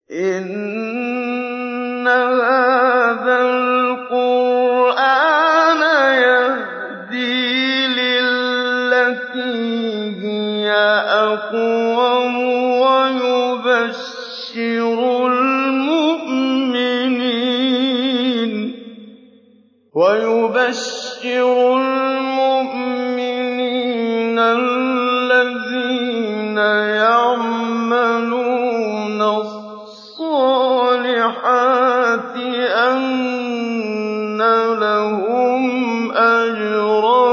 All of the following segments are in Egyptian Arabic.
إِنَّ هَٰذَا الْقُرْآنَ يَهْدِي لِلَّتِي هِيَ أَقْوَمُ وَيُبَشِّرُ الْمُؤْمِنِينَ الَّذِينَ يَعْمَلُونَ الصَّالِحَاتِ أَنَّ لَهُمْ أَجْرًا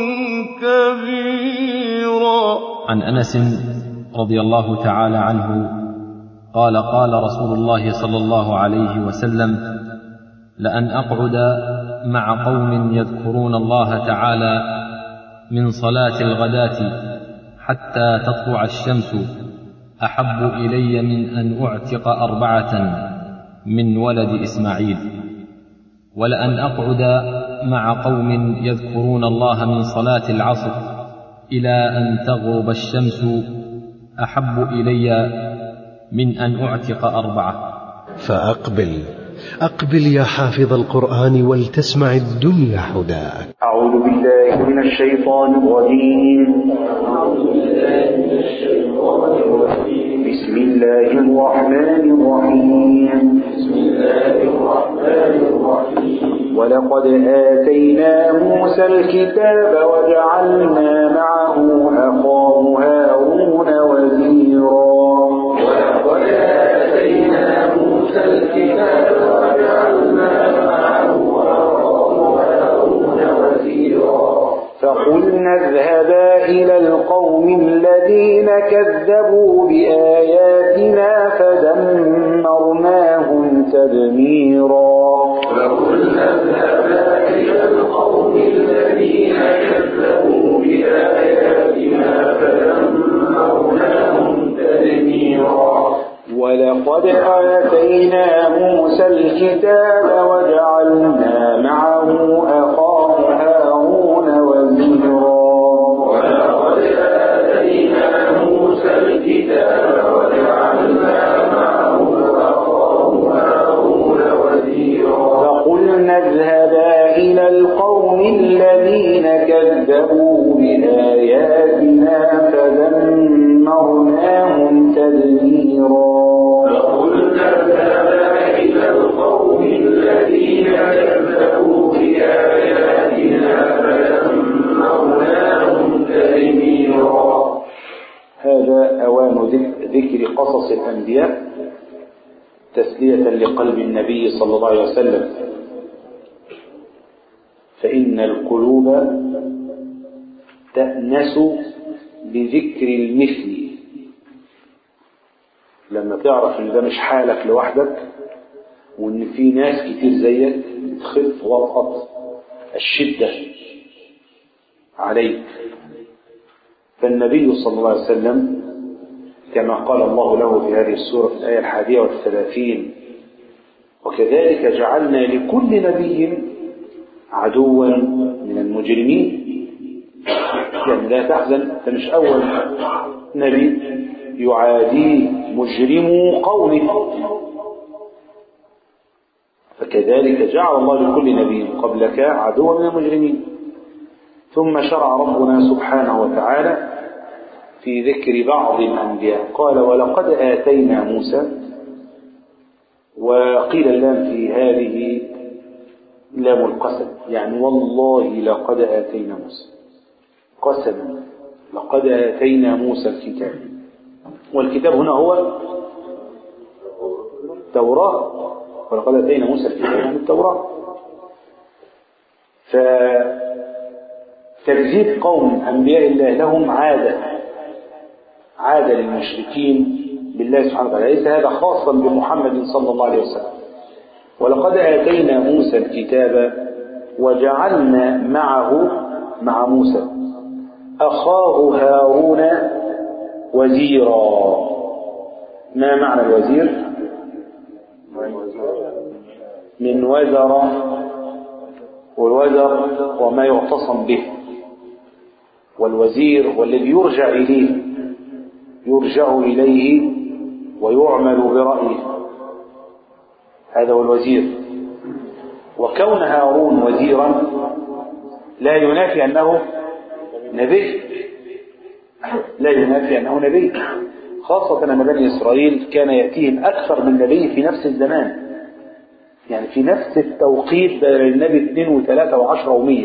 كَبِيرًا عن انس رضي الله تعالى عنه قال قال رسول الله صلى الله عليه وسلم لان اقعد مع قوم يذكرون الله تعالى من صلاه الغداه حتى تطلع الشمس احب الي من ان اعتق اربعه من ولد اسماعيل ولان اقعد مع قوم يذكرون الله من صلاه العصر الى ان تغرب الشمس احب الي من ان اعتق اربعه فأقبل أقبل يا حافظ القرآن ولتسمع الدنيا حداك أعوذ بالله من الشيطان الرجيم بسم الله الرحمن الرحيم ولقد آتينا موسى الكتاب وجعلنا معه أخاه هارون وزيرا ولقد آتينا موسى الكتاب وجعلنا معه أخاه هارون وزيرا فقلنا اذهبا إلى القوم الذين كذبوا بآياتنا فدمرناهم تدميرا فقلنا اذهبا إلى القوم الذين كذبوا بآياتنا فدمرناهم تدميرا ولقد آتينا موسى الكتاب وجعلنا معه أخاه هارون وزيرا ولقد آتينا موسى الكتاب وجعلنا معه أخاه هارون وزيرا فقلنا اذهبا إلى القوم الذين كذبوا بآياتنا فدمرناهم تدميرا فقلنا اذهبا إلى القوم الذين كذبوا بآياتنا فدمرناهم تدميرا هذا أوان ذك- ذكر قصص الأنبياء تسلية لقلب النبي صلى الله عليه وسلم فإن القلوب تأنس بذكر المثل لما تعرف ان ده مش حالك لوحدك وان في ناس كتير زيك تخف وطأة الشدة عليك فالنبي صلى الله عليه وسلم كما قال الله له في هذه السورة في الآية الحادية والثلاثين وكذلك جعلنا لكل نبي عدوا من المجرمين يعني لا تحزن انت مش أول نبي يعاديه مجرم قومه فكذلك جعل الله لكل نبي قبلك عدوا من المجرمين ثم شرع ربنا سبحانه وتعالى في ذكر بعض الأنبياء قال ولقد آتينا موسى وقيل اللام في هذه لام القسم يعني والله لقد آتينا موسى قسما لقد آتينا موسى الكتاب والكتاب هنا هو التوراة ولقد آتينا موسى الكتاب يعني التوراة فتكذيب قوم أنبياء الله لهم عادة عادة للمشركين بالله سبحانه وتعالى ليس هذا خاصا بمحمد صلى الله عليه وسلم ولقد آتينا موسى الكتاب وجعلنا معه مع موسى أخاه هارون وزيرا ما معنى الوزير من وزر والوزر هو ما يعتصم به والوزير هو الذي يرجع إليه يرجع إليه ويعمل برأيه هذا هو الوزير وكون هارون وزيرا لا ينافي أنه نبي لا ينافي أنه نبي خاصة أن بني إسرائيل كان يأتيهم أكثر من نبي في نفس الزمان يعني في نفس التوقيت بين النبي اثنين وثلاثة وعشرة ومية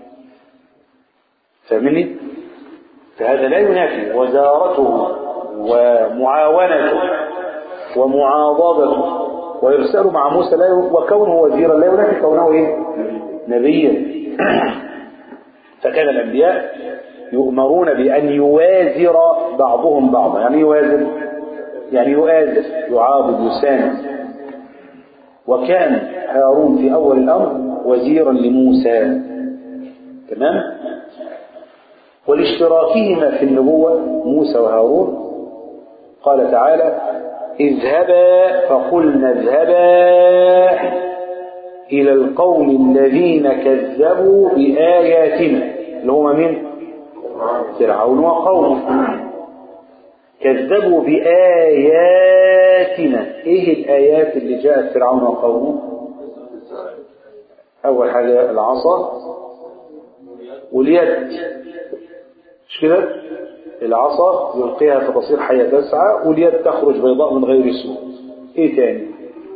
فاهمني؟ فهذا لا ينافي وزارته ومعاونته ومعاضدته وإرساله مع موسى لا ي... وكونه وزيرا لا ينافي كونه إيه؟ نبيا فكان الأنبياء يؤمرون بأن يوازر بعضهم بعضا يعني يوازر يعني يؤازر يعاضد يساند وكان هارون في أول الأمر وزيرا لموسى تمام ولاشتراكهما في النبوة موسى وهارون قال تعالى اذهبا فقلنا اذهبا إلى القوم الذين كذبوا بآياتنا اللي هم مين؟ فرعون وقومه كذبوا بآياتنا ايه الآيات اللي جاءت فرعون وقومه أول حاجة العصا واليد مش كده العصا يلقيها فتصير حية تسعى واليد تخرج بيضاء من غير سوء ايه تاني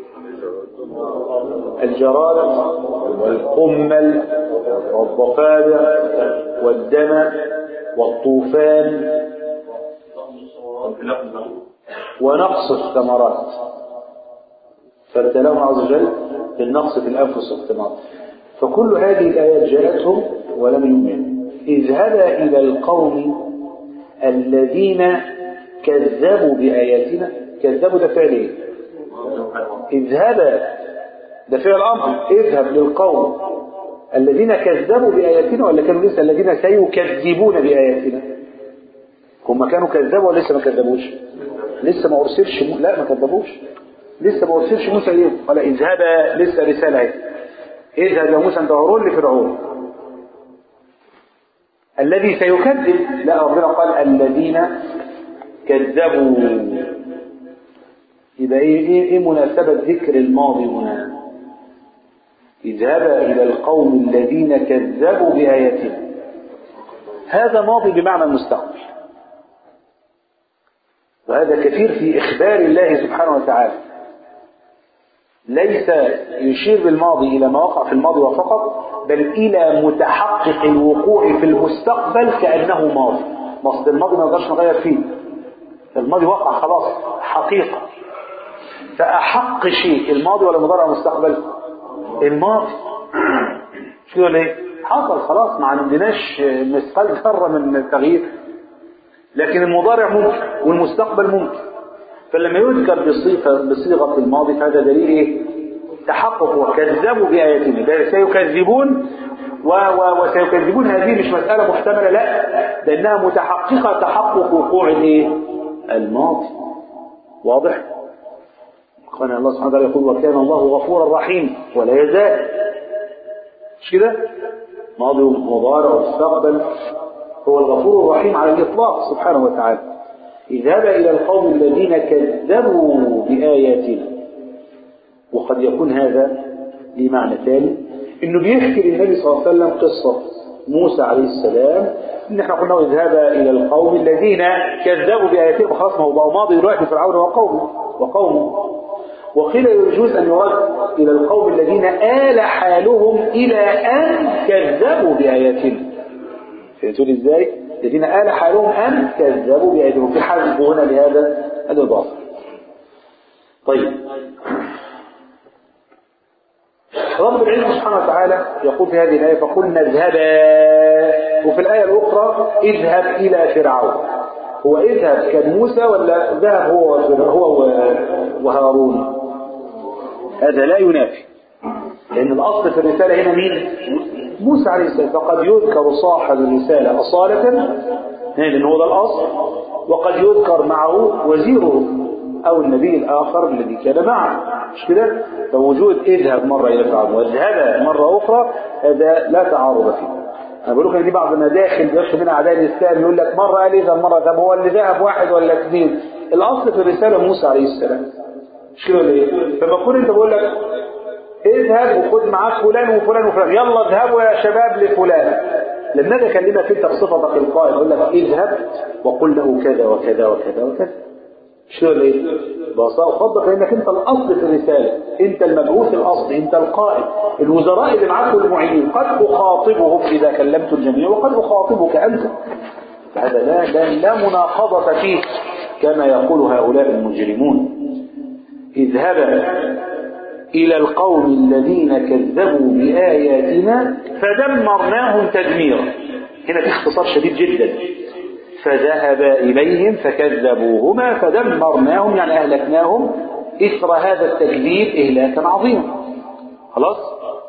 الجراد والقمل والضفادع والدم والطوفان ونقص الثمرات فابتلاهم عز وجل بالنقص في الأنفس والثمرات فكل هذه الآيات جاءتهم ولم يؤمنوا اذهبا إلى القوم الذين كذبوا بآياتنا كذبوا ده فعل ايه اذهبا ده فعل أمر اذهب للقوم الذين كذبوا بآياتنا ولا كانوا لسه الذين سيكذبون بآياتنا هم كانوا كذبوا ولا لسه ما كذبوش لسه ما أرسلش م... لا ما كذبوش لسه ما أرسلش موسى إليهم قال اذهبا لسه رسالة اهي اذهب يا موسى انت هارون لفرعون الذي سيكذب لا ربنا قال الذين كذبوا يبقى ايه ايه, إيه مناسبة ذكر الماضي هنا اذهبا إلى القوم الذين كذبوا بآياتنا هذا ماضي بمعنى المستقبل وهذا كثير في إخبار الله سبحانه وتعالى ليس يشير بالماضي إلى ما وقع في الماضي وفقط بل إلى متحقق الوقوع في المستقبل كأنه ماضي مصدر الماضي ما نقدرش نغير فيه الماضي وقع خلاص حقيقة فأحق شيء الماضي ولا المضارع المستقبل الماضي شو ولا ايه حصل خلاص ما عندناش مثقال ذره من التغيير لكن المضارع ممكن والمستقبل ممكن فلما يذكر بصيغه بصيغه الماضي فهذا دليل ايه تحقق وكذبوا باياتنا ده سيكذبون و و وسيكذبون هذه مش مساله محتمله لا لانها متحققه تحقق وقوع الايه الماضي واضح قال الله سبحانه وتعالى يقول وكان الله غفورا رحيما ولا يزال مش كده ماضي ومضارع ومستقبل هو الغفور الرحيم على الإطلاق سبحانه وتعالى اذهب إلى القوم الذين كذبوا بآياتنا وقد يكون هذا لمعنى ثاني انه بيحكي للنبي صلى الله عليه وسلم قصة موسى عليه السلام ان احنا قلنا اذهب الى القوم الذين كذبوا بآياتنا خلاص ما هو بقى ماضي دلوقتي فرعون وقومه وقومه وقيل يجوز أن يرد إلى القوم الذين آل حالهم إلى أن كذبوا بآياتنا فهمتوني إزاي؟ الذين آل حالهم أن كذبوا بآياتنا في حذف هنا لهذا الإضافة طيب رب العلم سبحانه وتعالى يقول في هذه الآية فقلنا اذهبا وفي الآية الأخرى اذهب إلى فرعون هو اذهب كان موسى ولا ذهب هو هو وهارون هذا لا ينافي لأن الأصل في الرسالة هنا مين موسى عليه السلام فقد يذكر صاحب الرسالة أصالة لأن هو ده الأصل وقد يذكر معه وزيره أو النبي الآخر الذي كان معه مش كده فوجود اذهب مرة إلى فرعون واذهب مرة أخرى هذا لا تعارض فيه أنا بقول لكم دي بعض المداخل بيخشى منها أعداء الإسلام يقول لك مرة قال اذهب مرة طب هو اللي ذهب واحد ولا اثنين الأصل في الرسالة موسى عليه السلام مش كده ولا ايه؟ فلما تكون انت بقول لك اذهب وخد معاك فلان وفلان وفلان يلا اذهبوا يا شباب لفلان لما اجي اكلمك انت بصفتك القائد اقول لك اذهب وقل له كذا وكذا وكذا وكذا مش كده ولا ايه؟ ببساطه وخضك لانك انت الاصل في الرساله انت المبعوث الاصلي انت القائد الوزراء اللي معاك والمعينين قد اخاطبهم اذا كلمت الجميع وقد اخاطبك انت هذا لا لا, لا مناقضه فيه كما يقول هؤلاء المجرمون اذهبا إلى القوم الذين كذبوا بآياتنا فدمرناهم تدميرا هنا في اختصار شديد جدا فذهبا إليهم فكذبوهما فدمرناهم يعني أهلكناهم إثر هذا التكذيب إهلاكا عظيما خلاص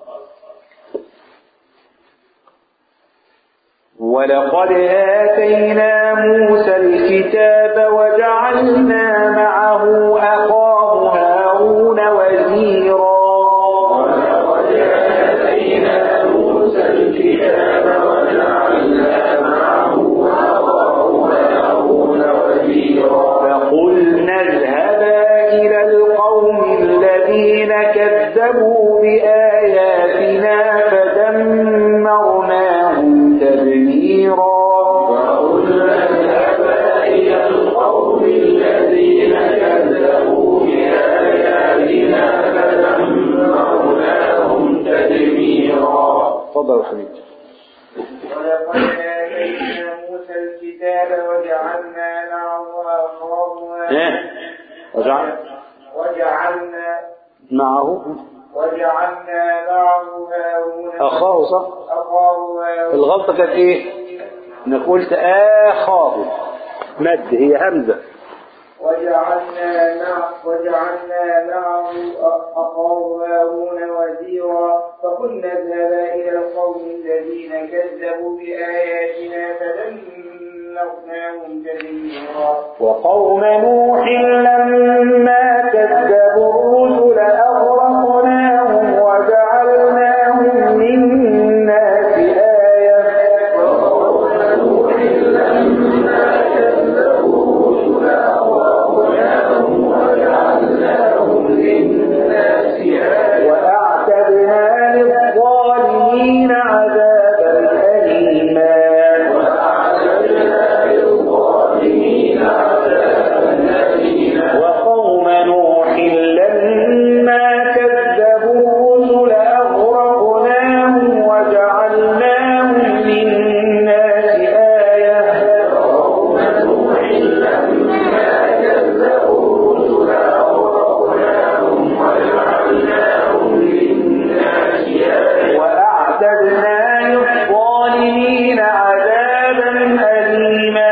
ولقد آتينا موسى الكتاب وجعلنا معه أخاه هارون وزيرا فقلنا اذهبا إلى القوم الذين كذبوا بآياتنا فدمرناهم تدميرا تفضل يا حبيبي ولقد آتينا موسى الكتاب وجعلنا معه أخاه ايه وجعل وجعلنا معه وجعلنا معه هارون أخاه صح أخاه هارون الغلطة كانت ايه انك قلت اخاه مد هي همزة وجعلنا مع وجعلنا معه أخاه هارون وزيرا فقلنا اذهبا إلى القوم الذين كذبوا بآياتنا فدمرناهم تدميرا وقوم نوح لما كذبوا الرسل أغرقناهم وجعلناهم للناس آية وأعتدنا للظالمين عذابا أليما وقوم نوح لما كذبوا الرسل أغرقناهم وجعلناهم للناس آية وأعتدنا للظالمين عذابا أليما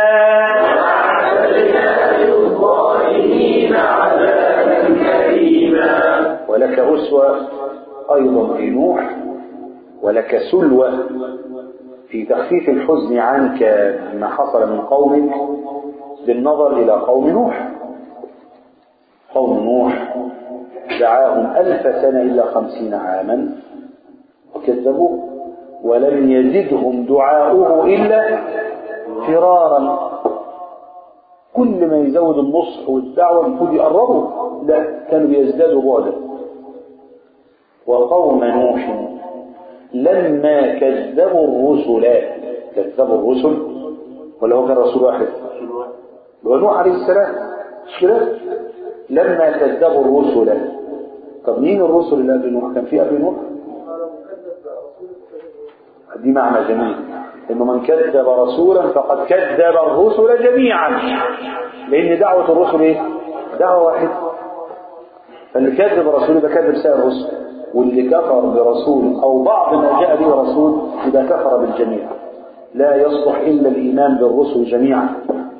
ولك أسوة أيضا في نوح ولك سلوة في تخفيف الحزن عنك ما حصل من قومك بالنظر إلى قوم نوح قوم نوح دعاهم ألف سنة إلا خمسين عاما وكذبوه ولم يزدهم دعاؤه إلا فرارا كل ما يزود النصح والدعوة المفروض يقربوا لا كانوا بيزدادوا بعدا وقوم نوح لما كذبوا الرسل كذبوا الرسل ولا هو كان رسول واحد هو نوح عليه السلام مش كده لما كذبوا الرسل طب مين الرسل اللي قبل نوح كان في قبل نوح دي معنى جميل انه من كذب رسولا فقد كذب الرسل جميعا لان دعوه الرسل ايه دعوه واحده فاللي كذب رسول يبقى كذب سائر الرسل واللي كفر برسول او بعض ما جاء به رسول يبقى كفر بالجميع لا يصلح الا الايمان بالرسل جميعا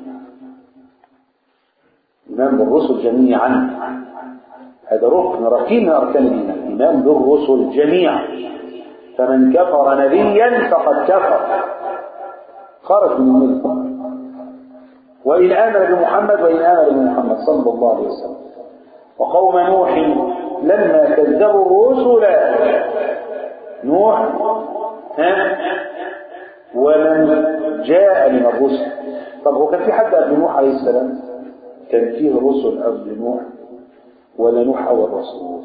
الايمان بالرسل جميعا هذا ركن ركين من اركان الايمان الايمان بالرسل جميعا فمن كفر نبيا فقد كفر خرج من الملك وإن آمن بمحمد وإن آمن بمحمد صلى الله عليه وسلم وقوم نوح لما كذبوا الرسل نوح ها ومن جاء من الرسل طب هو كان في حد قبل نوح عليه السلام كان فيه رسل قبل نوح ولا نوح أول رسول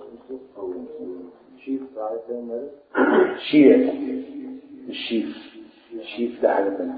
شيع الشيف الشيف ده حاجة تانية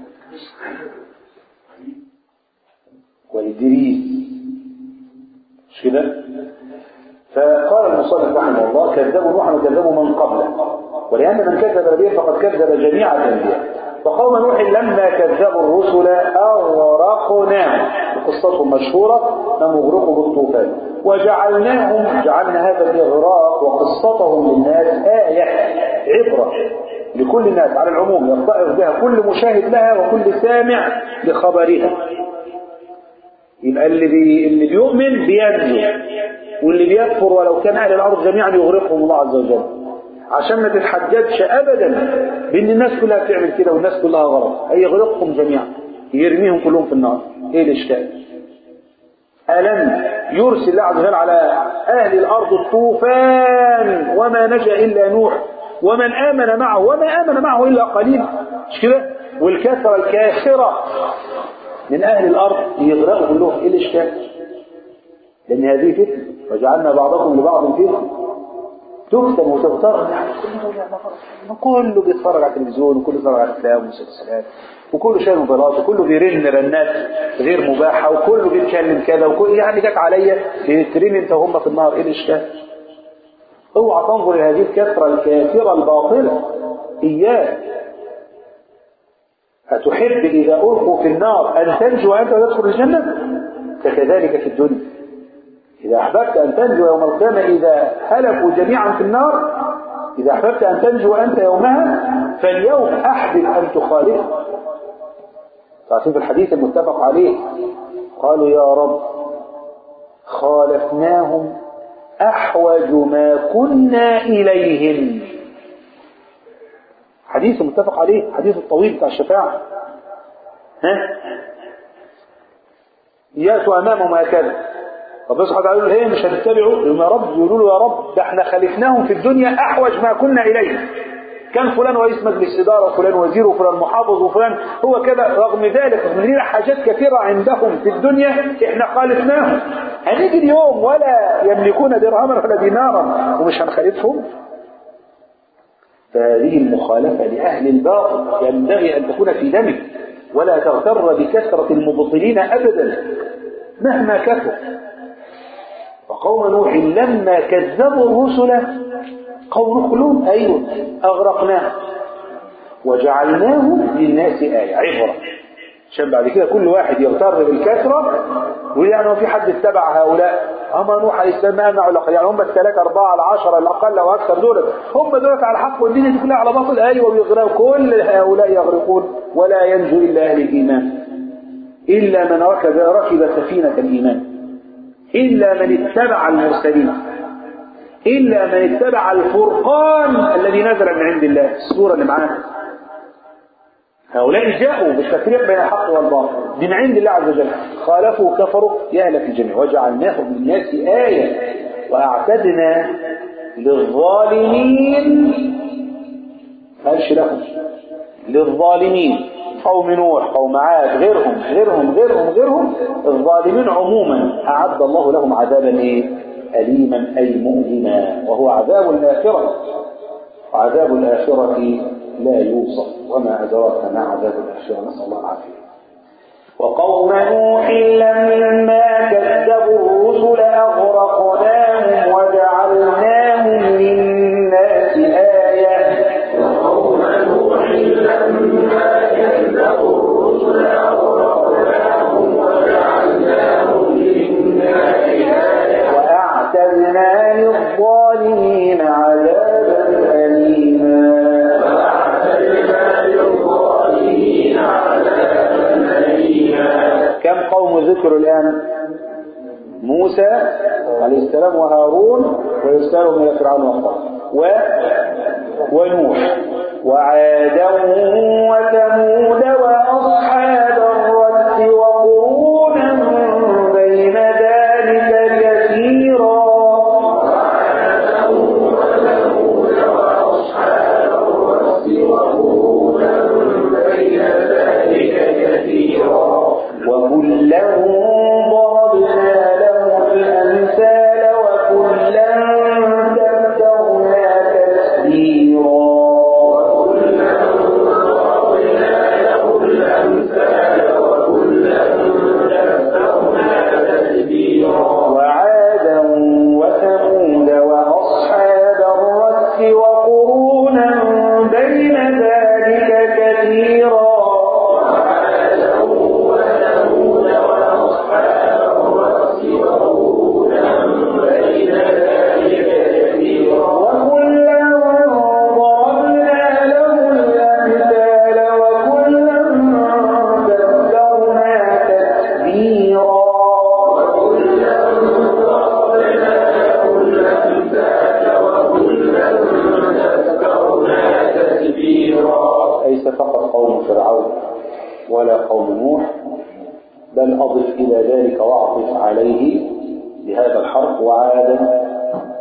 وإدريس مش كده فقال المصنف رحمه الله كذبوا نوحا وكذبوا من قبله ولأن من كذب به فقد كذب جميع الأنبياء فقوم نوح لما كذبوا الرسل أغرقناهم قصتهم مشهورة لم يغرقوا بالطوفان وجعلناهم جعلنا هذا الإغراق وقصتهم للناس آية عبرة لكل الناس على العموم يتعظ بها كل مشاهد لها وكل سامع لخبرها يبقى اللي بي... اللي بيؤمن بينجو واللي بيكفر ولو كان اهل الارض جميعا يغرقهم الله عز وجل عشان ما تتحججش ابدا بان الناس كلها بتعمل كده والناس كلها غلط هيغرقهم جميعا يرميهم كلهم في النار ايه الاشكال ألم يرسل الله عز وجل على أهل الأرض الطوفان وما نجا إلا نوح ومن آمن معه وما آمن معه إلا قليل مش كده والكثرة الكاثرة من أهل الأرض يغرقوا كلهم إيه الإشكال لأن هذه فتنة وجعلنا بعضكم لبعض فتنة تكتم وتغتر يعني كله بيتفرج على التلفزيون وكله بيتفرج على الافلام والمسلسلات وكله شايل موبايلات وكله بيرن رنات غير مباحه وكله بيتكلم كذا وكل يعني جت عليا ترمي انت وهم في النار ايه الاشكال؟ اوعى تنظر الى هذه الكثره الكافره الباطله اياك أتحب إذا ألقوا في النار أن تنجو وأنت تدخل الجنة فكذلك في الدنيا إذا أحببت أن تنجو يوم القيامة إذا هلكوا جميعا في النار إذا أحببت أن تنجو أنت يومها فاليوم أحبب أن تخالف تعرفين في الحديث المتفق عليه قالوا يا رب خالفناهم أحوج ما كنا إليهم حديث متفق عليه حديث الطويل بتاع الشفاعة ها يأتوا أمامهم هكذا ربنا سبحانه وتعالى يقول ايه مش هتتبعوا يقول يا رب يقولوا له يا رب ده احنا خالفناهم في الدنيا احوج ما كنا اليه كان فلان رئيس مجلس اداره وفلان وزير وفلان محافظ وفلان هو كذا رغم ذلك رغم لنا حاجات كثيره عندهم في الدنيا احنا خالفناهم هنيجي اليوم ولا يملكون درهما ولا دينارا ومش هنخالفهم فهذه المخالفه لاهل الباطل ينبغي ان تكون في دمك ولا تغتر بكثره المبطلين ابدا مهما كثر وقوم نوح لما كذبوا الرسل قوم نوح كلهم ايوه اغرقناهم وجعلناهم للناس آية عبرة عشان بعد كده كل واحد يغتر بالكثرة ويقول يعني في حد اتبع هؤلاء أما نوح عليه السلام ما يمنعوا الأقل يعني هم الثلاثة أربعة العشرة الأقل أو أكثر دول هم دول على حق والدنيا دي كلها على باطل أيوة ويغرقوا كل هؤلاء يغرقون ولا ينجو إلا أهل الإيمان إلا من ركب ركب سفينة الإيمان إلا من اتبع المرسلين إلا من اتبع الفرقان الذي نزل من عند الله السورة اللي معانا هؤلاء جاءوا بالتفريق بين الحق والباطل من عند الله عز وجل خالفوا كفروا يهلك الجميع وجعلناهم للناس آية وأعتدنا للظالمين قالش لهم للظالمين قوم نوح قوم عاد غيرهم غيرهم غيرهم غيرهم الظالمين عموما أعد الله لهم عذابا إيه؟ أليما أي مؤلما وهو عذاب الآخرة وعذاب الآخرة لا يوصف وما أدراك ما عذاب الآخرة نسأل الله العافية وقوم نوح لما كذبوا الرسل أغرقناهم وجعلناهم للناس آية وقوم نوح لما كذبوا الرسل أغرقناهم وجعلناهم للناس آية وأعتدنا للظالمين عذابا أليما كم قوم ذكروا الآن موسى عليه السلام وهارون ويرسلهم إلى فرعون وقومه و... ونوح وعادا وثمود وأصحاب الرس وقرونا بين ذلك كثيرا وكلا ضربنا له الأمثال ولا قوم نوح بل أضف إلى ذلك وأعطف عليه بهذا الحرف وعادا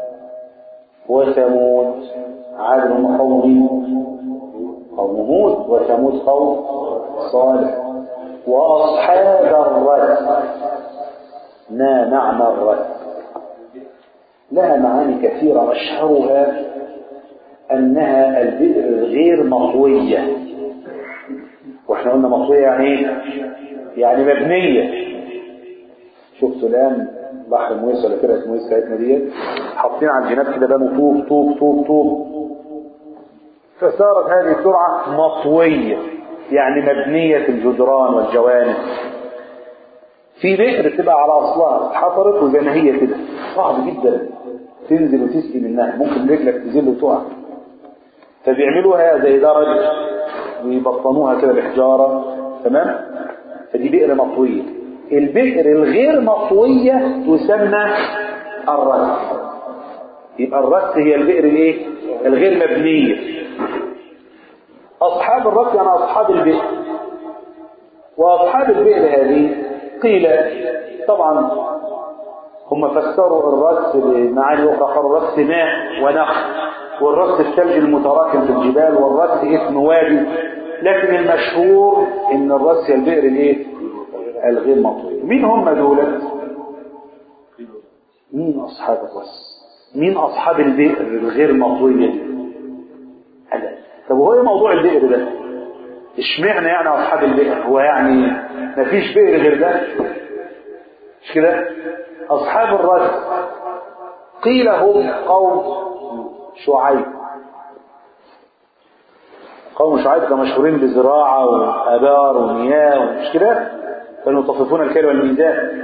وثمود عاد هم قوم قوم هود وثمود قوم صالح وأصحاب الرس ما معنى الرس لها معاني كثيرة أشهرها أنها البئر الغير مطوية واحنا قلنا مطوية يعني ايه؟ يعني مبنية شفتوا الآن بحر مويس ولا فرقة مويس بتاعتنا ديت حاطين على الجناب كده بنوا طوب طوب طوب طوب فصارت هذه السرعة مطوية يعني مبنية الجدران والجوانب في بئر بتبقى على أصلها اتحفرت وزي ما هي كده صعب جدا تنزل وتسقي منها ممكن رجلك تنزل وتقع فبيعملوها زي درج ويبطنوها كده بحجارة تمام فدي بئر مطوية البئر الغير مطوية تسمى الرس يبقى الرس هي البئر الايه الغير مبنية أصحاب الرس يعني أصحاب البئر وأصحاب البئر هذه قيل طبعا هم فسروا الرس بمعاني أخرى قالوا الرس ماء ونخل والرس الثلج المتراكم في الجبال والرس اسم وادي لكن المشهور ان الرس هي البئر الايه الغير مطوي مين هم دول مين اصحاب الرس مين اصحاب البئر الغير مطوية هلا طب هو ايه موضوع البئر ده اشمعنى يعني اصحاب البئر هو يعني مفيش بئر غير ده مش كده اصحاب الرس قيل هم قوم شعيب قوم شعيب كانوا مشهورين بزراعة وآبار ومياه ومش كده كانوا يطففون الكيل والميزان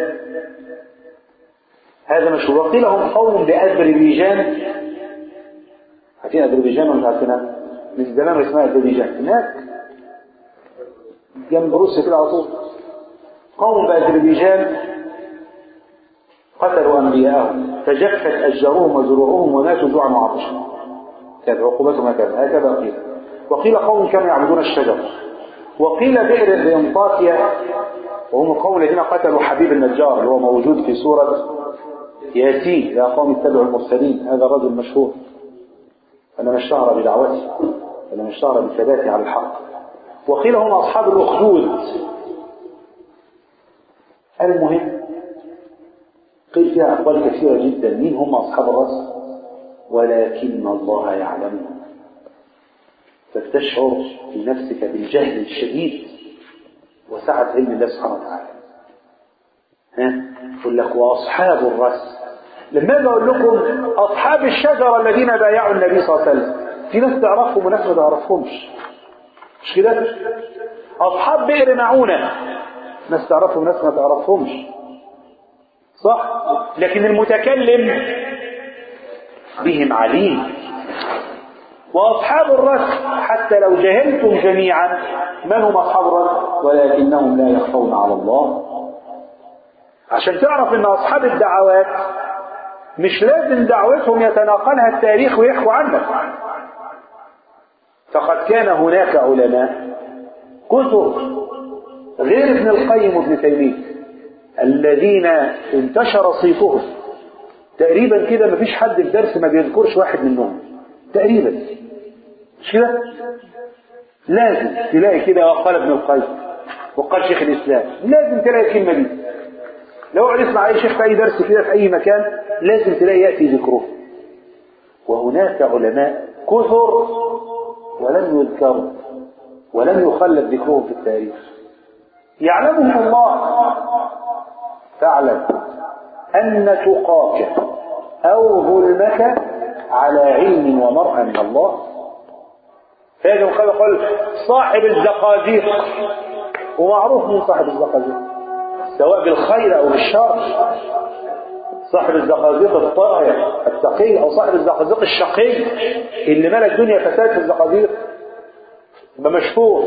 هذا مشهور وقيل هم قوم بأذربيجان عارفين أذربيجان ولا مش عارفينها؟ من زمان اسمها أذربيجان هناك جنب روسيا كده على طول قوم بأذربيجان قتلوا أنبياءهم فجفت أشجارهم وزروعهم وماتوا جوعا وعطشا كانت عقوبتهم هكذا هكذا قيل وقيل قوم كانوا يعبدون الشجر وقيل بئر لانطاكيا وهم القوم الذين قتلوا حبيب النجار اللي هو موجود في سورة ياسين يا قوم اتبعوا المرسلين هذا الرجل مشهور فلما اشتهر بدعوته فلما اشتهر بثباته على الحق وقيل هم أصحاب الأخدود المهم قيل فيها أقوال كثيرة جدا مين هم أصحاب الرأس ولكن الله يعلمهم فتشعر في نفسك بالجهل الشديد وسعة علم الله سبحانه وتعالى ها يقول لك وأصحاب الرأس لما بقول لكم أصحاب الشجرة الذين بايعوا النبي صلى الله عليه وسلم في ناس تعرفهم وناس ما تعرفهمش مش كده أصحاب بئر معونة ناس تعرفهم وناس ما تعرفهمش صح لكن المتكلم بهم عليم وأصحاب الرس حتى لو جهلتم جميعا من هم أصحاب الرس ولكنهم لا يخفون على الله عشان تعرف ان أصحاب الدعوات مش لازم دعوتهم يتناقلها التاريخ ويحكوا عنك فقد كان هناك علماء كثر غير ابن القيم وابن تيميه الذين انتشر صيتهم تقريبا كده مفيش حد في درس ما بيذكرش واحد منهم تقريبا مش كده لازم تلاقي كده وقال ابن القيم وقال شيخ الاسلام لازم تلاقي الكلمه دي لو قعد يسمع اي شيخ في اي درس كده في اي مكان لازم تلاقي ياتي ذكره وهناك علماء كثر ولم يذكروا ولم يخلد ذكرهم في التاريخ يعلمهم الله فاعلم أن تقاك أو ظلمك على علم ومرأة من الله فهذا قال قال صاحب الزقازيق ومعروف من صاحب الزقازيق سواء بالخير أو بالشر صاحب الزقازيق الطائع التقي أو صاحب الزقازيق الشقي اللي ملى الدنيا فساد في الزقازيق يبقى مشهور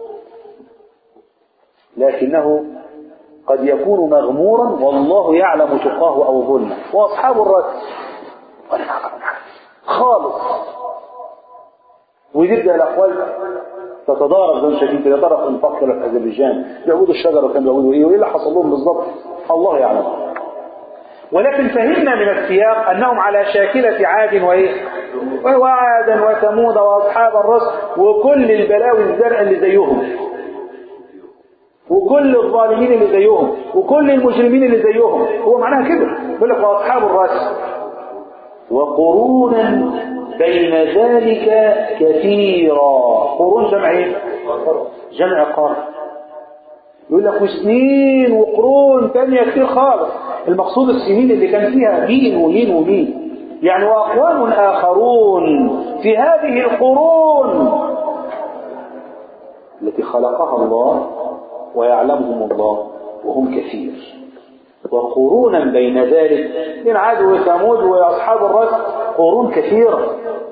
لكنه قد يكون مغمورا والله يعلم تقاه أو ظلمه وأصحاب الرد ولا نعلم خالص ويبدأ الأقوال تتضارب زي ما شايفين كده طرف انفاق في اذربيجان بيعبدوا الشجر وكانوا بيعبدوا ايه وايه اللي حصل لهم بالظبط الله يعلم ولكن فهمنا من السياق انهم على شاكله عاد وايه وعادا وثمود واصحاب الرس وكل البلاوي الزرع اللي زيهم وكل الظالمين اللي زيهم وكل المجرمين اللي زيهم هو معناها كده يقول لك واصحاب الرس وقرونا بين ذلك كثيرا قرون جمع ايه جمع قرن يقول لك وسنين وقرون تانية كتير خالص المقصود السنين اللي كان فيها مين ومين ومين يعني واقوام اخرون في هذه القرون التي خلقها الله ويعلمهم الله وهم كثير وقرونا بين ذلك من عاد وثمود واصحاب الرس قرون كثيره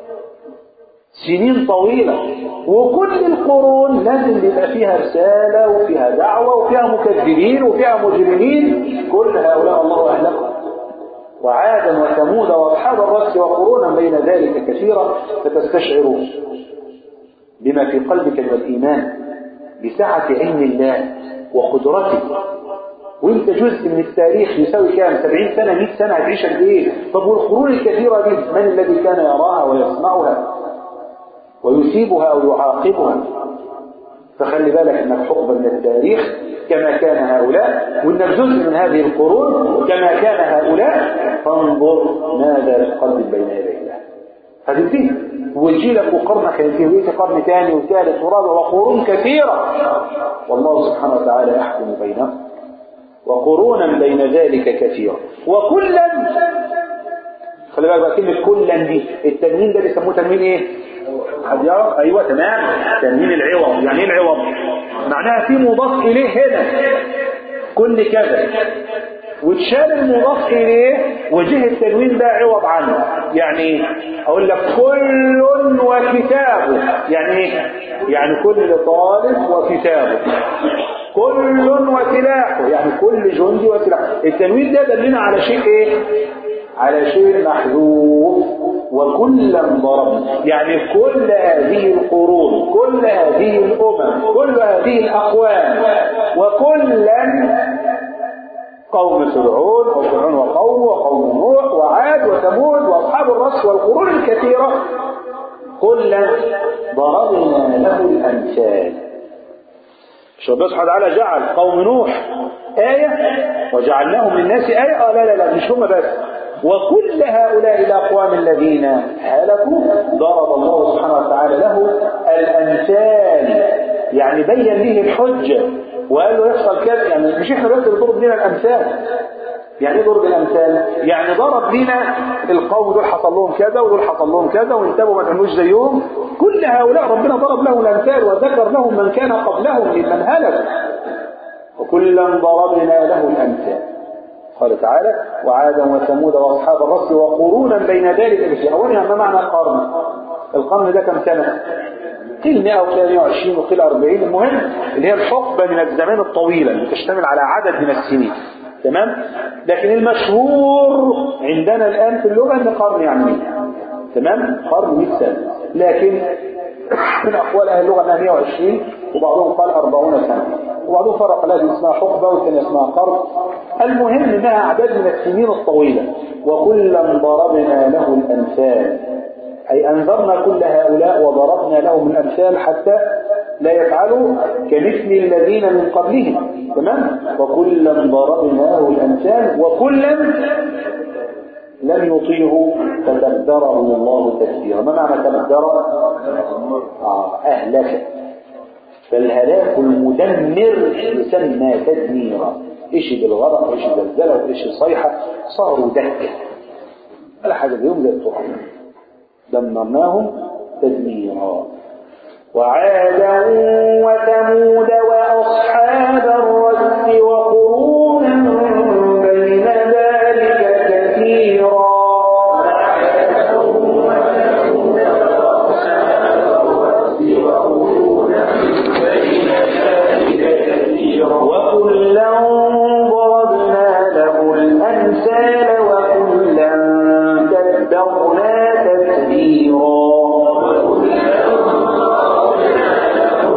سنين طويلة وكل القرون لازم يبقى فيها رسالة وفيها دعوة وفيها مكذبين وفيها مجرمين كل هؤلاء الله أهلكم وعادا وثمود وأصحاب الرس وقرونا بين ذلك كثيرا فتستشعر بما في قلبك من الإيمان بسعة علم الله وقدرته وانت جزء من التاريخ يساوي كام 70 سنة 100 سنة هتعيش قد ايه طب والقرون الكثيرة دي من الذي كان يراها ويسمعها ويثيبها او يعاقبها فخلي بالك انك حقبة من التاريخ كما كان هؤلاء وانك جزء من هذه القرون كما كان هؤلاء فانظر ماذا تقدم بين يدي الله هتنتهي ويجي لك وقرنك ينتهي قرن ثاني وثالث ورابع وقرون كثيرة والله سبحانه وتعالى يحكم بينهم وقرونا بين ذلك كثيرا وكلا خلي بالك بقى كلمة كلا دي التنوين ده بيسموه تنوين ايه؟ حد يعرف؟ ايوه تمام تنوين العوض يعني ايه العوض؟ معناها في مضاف اليه هنا كل كذا وتشال المضاف اليه وجه التنوين ده عوض عنه يعني ايه؟ اقول لك كل وكتابه يعني ايه؟ يعني كل طالب وكتابه كل وسلاحه يعني كل جندي وسلاحه التنوين ده دلنا على شيء ايه على شيء محذوف وكلا ضربنا يعني كل هذه القرون كل هذه الامم كل هذه الاقوام وكلا قوم فرعون وفرعون وقومه وقوم نوح وعاد وثمود واصحاب الرس والقرون الكثيره كلا ضربنا له الامثال مش ربنا سبحانه وتعالى جعل قوم نوح آية وجعلناهم للناس آية آه لا لا لا مش هم بس وكل هؤلاء الأقوام الذين هلكوا ضرب الله سبحانه وتعالى له الأمثال يعني بين له الحجة وقال له يحصل كذا يعني مش احنا بس اللي ضرب لنا الأمثال يعني ايه ضرب الامثال يعني ضرب لنا القوم دول حصل لهم كذا ودول حصل لهم كذا وانتبهوا ما تعملوش زيهم كل هؤلاء ربنا ضرب لهم الامثال وذكر لهم من كان قبلهم ممن هلك وكلا ضربنا له الامثال قال تعالى وعادا وثمود واصحاب الرس وقرونا بين ذلك بشيء اولا ما معنى القرن القرن ده كم سنه قيل 100 وقيل 120 وقيل 40 المهم اللي هي الحقبه من الزمان الطويله اللي تشتمل على عدد من السنين تمام لكن المشهور عندنا الآن في اللغة أن قرن يعني تمام قرن 100 سنة لكن من أقوال أهل اللغة أنها 120 وبعضهم قال 40 سنة وبعضهم فرق لا دي اسمها حقبة والثانية اسمها قرن المهم أنها أعداد من السنين الطويلة وكلا ضربنا له الأمثال أي أنذرنا كل هؤلاء وضربنا لهم الأمثال حتى لا يفعلوا كمثل الذين من قبلهم تمام وكلا ضربنا له الأمثال وكلا لم يطيعوا تدبره الله تدبيرا ما معنى تدبر آه أهلك فالهلاك المدمر يسمى تدميرا ايش بالغرق ايش زلزلة وايش صيحة صاروا دكة ولا حاجة اليوم زي التراب دمرناهم تدميرا وعادا وثمود وأصحاب الرس وقرونا بين ذلك كثيرا وكلا ضربنا له الأمثال وكلا تدبرنا تدبيرا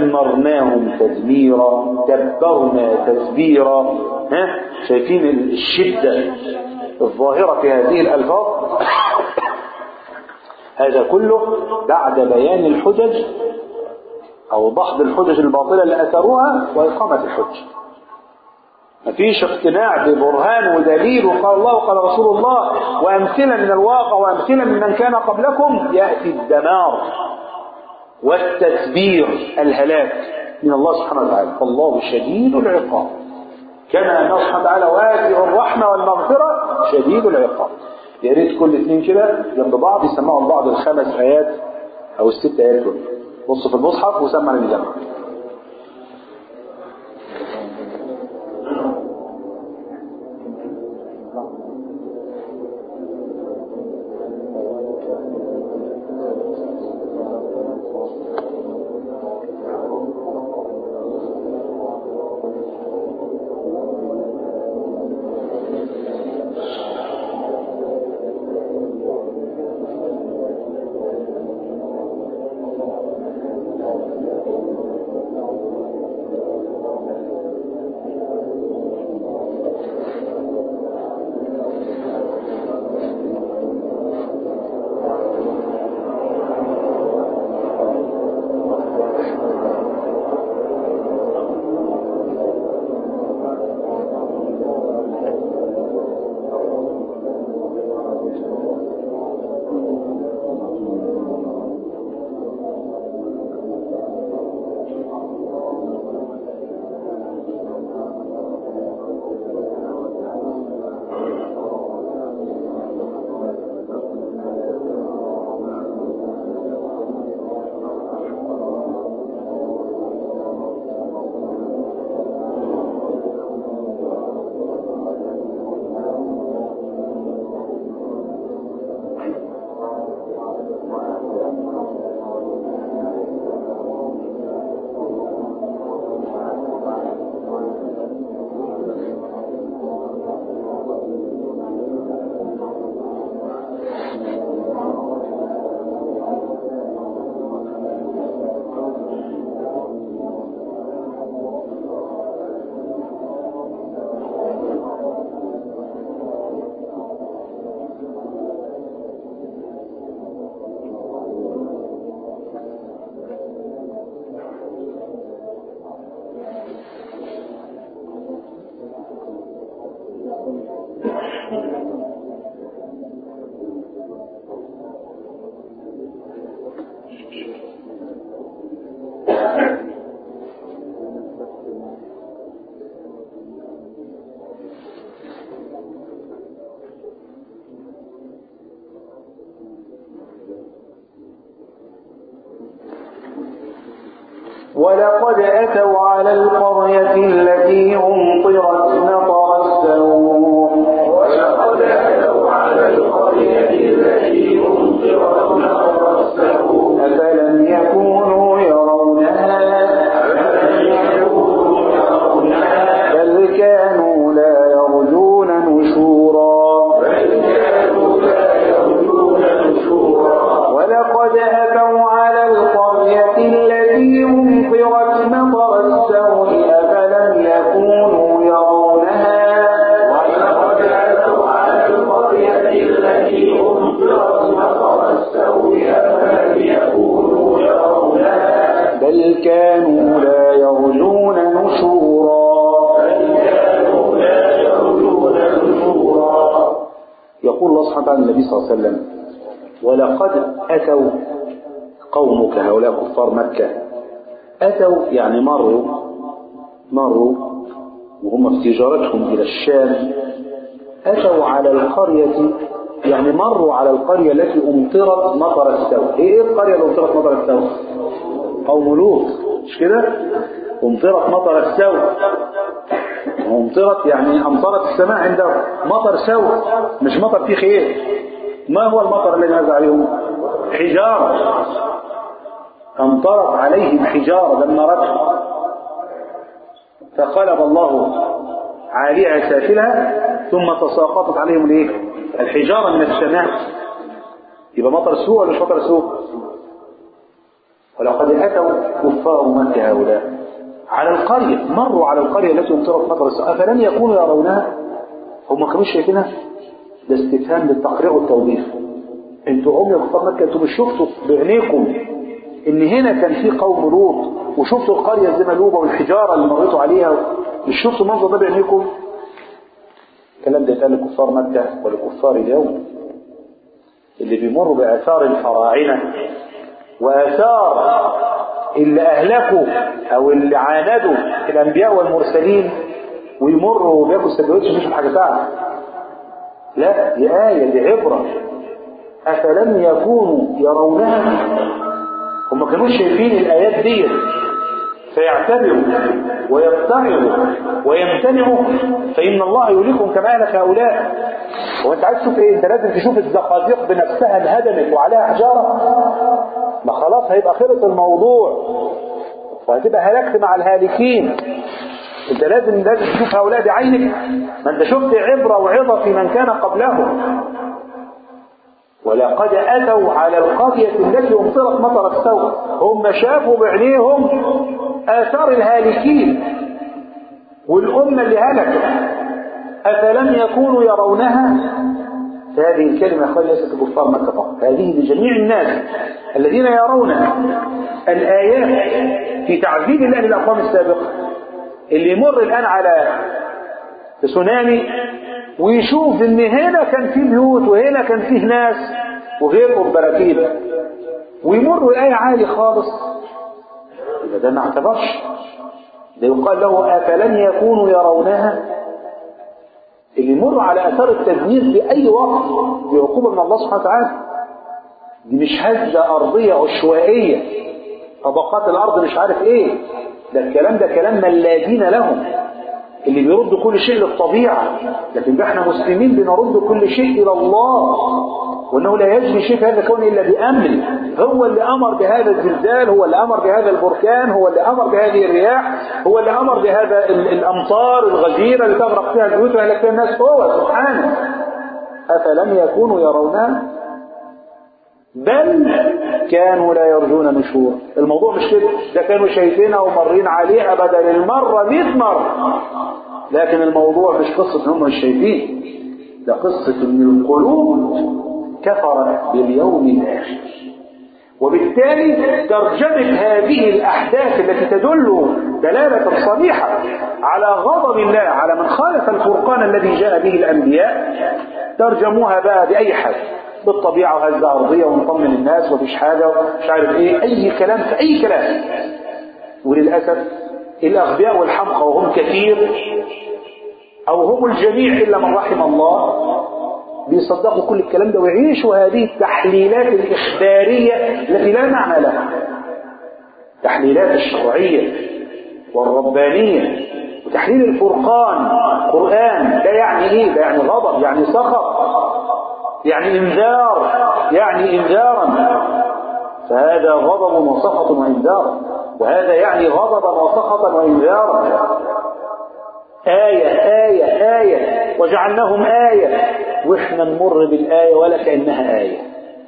دمرناهم تدميرا دبرنا تدبيرا ها شايفين الشدة الظاهرة في هذه الألفاظ هذا كله بعد بيان الحجج أو دحض الحجج الباطلة اللي أثروها وإقامة الحجة مفيش اقتناع ببرهان ودليل وقال الله وقال رسول الله وأمثلة من الواقع وأمثلة من من كان قبلكم يأتي الدمار والتدبير الهلاك من الله سبحانه وتعالى فالله شديد العقاب كما أن سبحانه وتعالى واسع الرحمة والمغفرة شديد العقاب يا ريت كل اثنين كده جنب بعض يسمعوا لبعض الخمس آيات أو الست آيات دول بص في المصحف وسمع اللي جنبك ولقد أتوا على القرية التي أمطرت مطر السوء ولقد أتوا على القرية التي أمطرت مطر السوء أفلم يكونوا يرونها أفلم يكونوا يرونها بل كانوا لا يرجون نشورا بل كانوا لا يرجون نشورا ولقد أتوا على القرية التي أمطرت مطر السوء أفلم يكونوا يرونها ولقد أتوا على القرية التي أمطرت مطر السوء أفلم يكونوا يرونها بل كانوا لا يرجون نشورا بل كانوا لا يرجون نشورا يقول الله سبحانه وتعالى للنبي صلى الله عليه وسلم ولقد أتوا قومك هؤلاء كفار مكة أتوا يعني مروا مروا وهم في تجارتهم إلى الشام أتوا على القرية يعني مروا على القرية التي أمطرت مطر السوء إيه القرية اللي أمطرت مطر السوء قوم لوط مش كده أمطرت مطر السوء وامطرت يعني امطرت السماء عندهم مطر سوء مش مطر فيه خير ما هو المطر الذي نزل عليهم حجارة امطرت عليهم حجارة دمرتهم فقلب الله عاليها سافلها ثم تساقطت عليهم الايه الحجارة من السماء يبقى مطر سوء ولا مش مطر سوء ولقد أتوا كفار مكة هؤلاء على القرية مروا على القرية التي امطرت مطر السماء أفلم يكونوا يرونها هم ما كانوش شايفينها ده استفهام للتقريع والتوضيح انتوا هم يا كفار مكة انتوا مش شفتوا بعينيكم ان هنا كان في قوم لوط وشفتوا القرية الزملوبة والحجارة اللي مريتوا عليها مش شفتوا المنظر ده بعينيكم الكلام ده يتقال لكفار مكة ولكفار اليوم اللي بيمروا بآثار الفراعنة وآثار اللي أهلكوا أو اللي عاندوا الأنبياء والمرسلين ويمروا وبياكلوا سندوتش مش حاجة ساعة لا دي آية دي عبرة أفلم يكونوا يرونها هم ما كانوش شايفين الآيات دي فيعتبروا ويتعظوا ويمتنعوا فإن الله يوليكم كما أهلك هؤلاء هو أنت عايز تشوف إيه؟ أنت لازم تشوف الزقازيق بنفسها انهدمت وعليها حجارة ما خلاص هيبقى خلص الموضوع وهتبقى هلكت مع الهالكين انت لازم لازم تشوف هؤلاء بعينك ما انت شفت عبرة وعظة في من كان قبلهم ولقد أتوا على القرية التي أمطرت مطر السوء هم شافوا بعينيهم آثار الهالكين والأمة اللي هلكت أفلم يكونوا يرونها هذه الكلمة يا أخواني ليست كفار مكة فقط هذه لجميع الناس الذين يرون الآيات في تعذيب الله للأقوام السابقة اللي يمر الآن على تسونامي ويشوف ان هنا كان في بيوت وهنا كان فيه ناس وغيرهم براكين ويمر الآية عالي خالص يبقى ده ما اعتبرش ده يقال له أفلم يكونوا يرونها اللي يمر على اثار التدمير في اي وقت دي عقوبه من الله سبحانه وتعالى دي مش هزه ارضيه عشوائيه طبقات الارض مش عارف ايه ده الكلام ده كلام من لا دين لهم اللي بيرد كل شيء للطبيعه لكن احنا مسلمين بنرد كل شيء الى الله وانه لا يجري شيء في هذا الكون الا بامر هو اللي امر بهذا الزلزال هو اللي امر بهذا البركان هو اللي امر بهذه الرياح هو اللي امر بهذا الامطار الغزيره اللي تغرق فيها البيوت ويهلك فيها الناس هو سبحانه افلم يكونوا يرونها بل كانوا لا يرجون نشور الموضوع مش كده ده كانوا شايفينها ومرين عليها بدل المره 100 مره لكن الموضوع مش قصه ان هم مش شايفين ده قصه ان القلوب كفرت باليوم الآخر وبالتالي ترجمة هذه الأحداث التي تدل دلالة صريحة على غضب الله على من خالف الفرقان الذي جاء به الأنبياء ترجموها بقى بأي حاجة بالطبيعة وهزة أرضية ونطمن الناس ومفيش حاجة ومش عارف إيه أي كلام في أي كلام وللأسف الأغبياء والحمقى وهم كثير أو هم الجميع إلا من رحم الله بيصدقوا كل الكلام ده ويعيشوا هذه التحليلات الإخبارية التي لا معنى لها التحليلات الشرعية والربانية وتحليل الفرقان قرآن ده يعني ايه ده يعني غضب يعني سخط يعني انذار يعني انذارا فهذا غضب وسخط وانذار وهذا يعني غضبا وسخطا وانذارا آية آية آية وجعلناهم آية وإحنا نمر بالآية ولا كأنها آية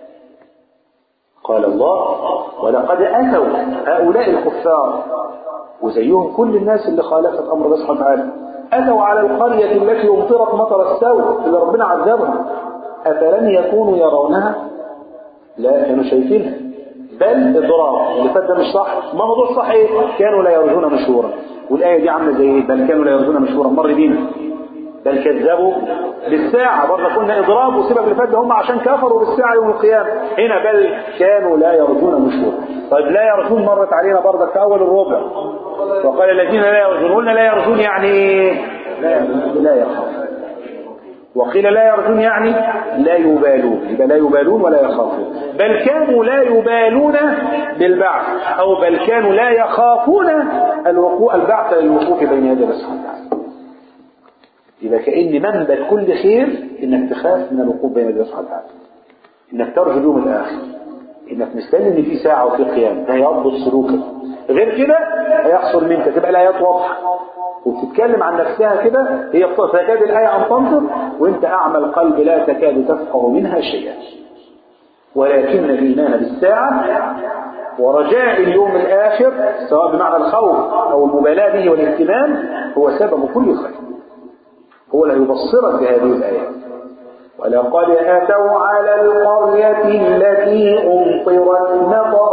قال الله ولقد أتوا هؤلاء الكفار وزيهم كل الناس اللي خالفت أمر الله سبحانه وتعالى أتوا على القرية التي أمطرت مطر السوء اللي ربنا عذبهم أفلم يكونوا يرونها لا كانوا شايفينها بل إضرار اللي فات ده مش صح ما موضوع صح إيه كانوا لا يرجون مشهورا والآية دي عاملة زي إيه بل كانوا لا يرجون مشهورا مر بينا بل كذبوا بالساعة برضه قلنا إضراب وسبب اللي فات ده هم عشان كفروا بالساعة يوم القيامة هنا بل كانوا لا يرجون مشهورا طيب لا يرجون مرت علينا برضه في أول الربع وقال الذين لا يرجون قلنا لا يرجون يعني لا لا يخافون وقيل لا يرجون يعني لا يبالون يبقى لا يبالون ولا يخافون بل كانوا لا يبالون بالبعث أو بل كانوا لا يخافون الوقوع البعث للوقوف بين يدي الله سبحانه وتعالى يبقى كأن منبت كل خير إنك تخاف من الوقوف بين يدي الله سبحانه وتعالى إنك ترجو اليوم الآخر إنك مستني إن في ساعة وفي قيام ده يضبط سلوكك غير كده هيحصل منك تبقى الآيات واضحة وبتتكلم عن نفسها كده هي تكاد الآية أن تنظر وانت أعمى القلب لا تكاد تفقه منها شيئا ولكن الإيمان بالساعة ورجاء اليوم الآخر سواء بمعنى الخوف أو المبالاة به والاهتمام هو سبب كل خير هو اللي يبصرك بهذه الآيات ولقد أتوا على القرية التي أمطرت مطر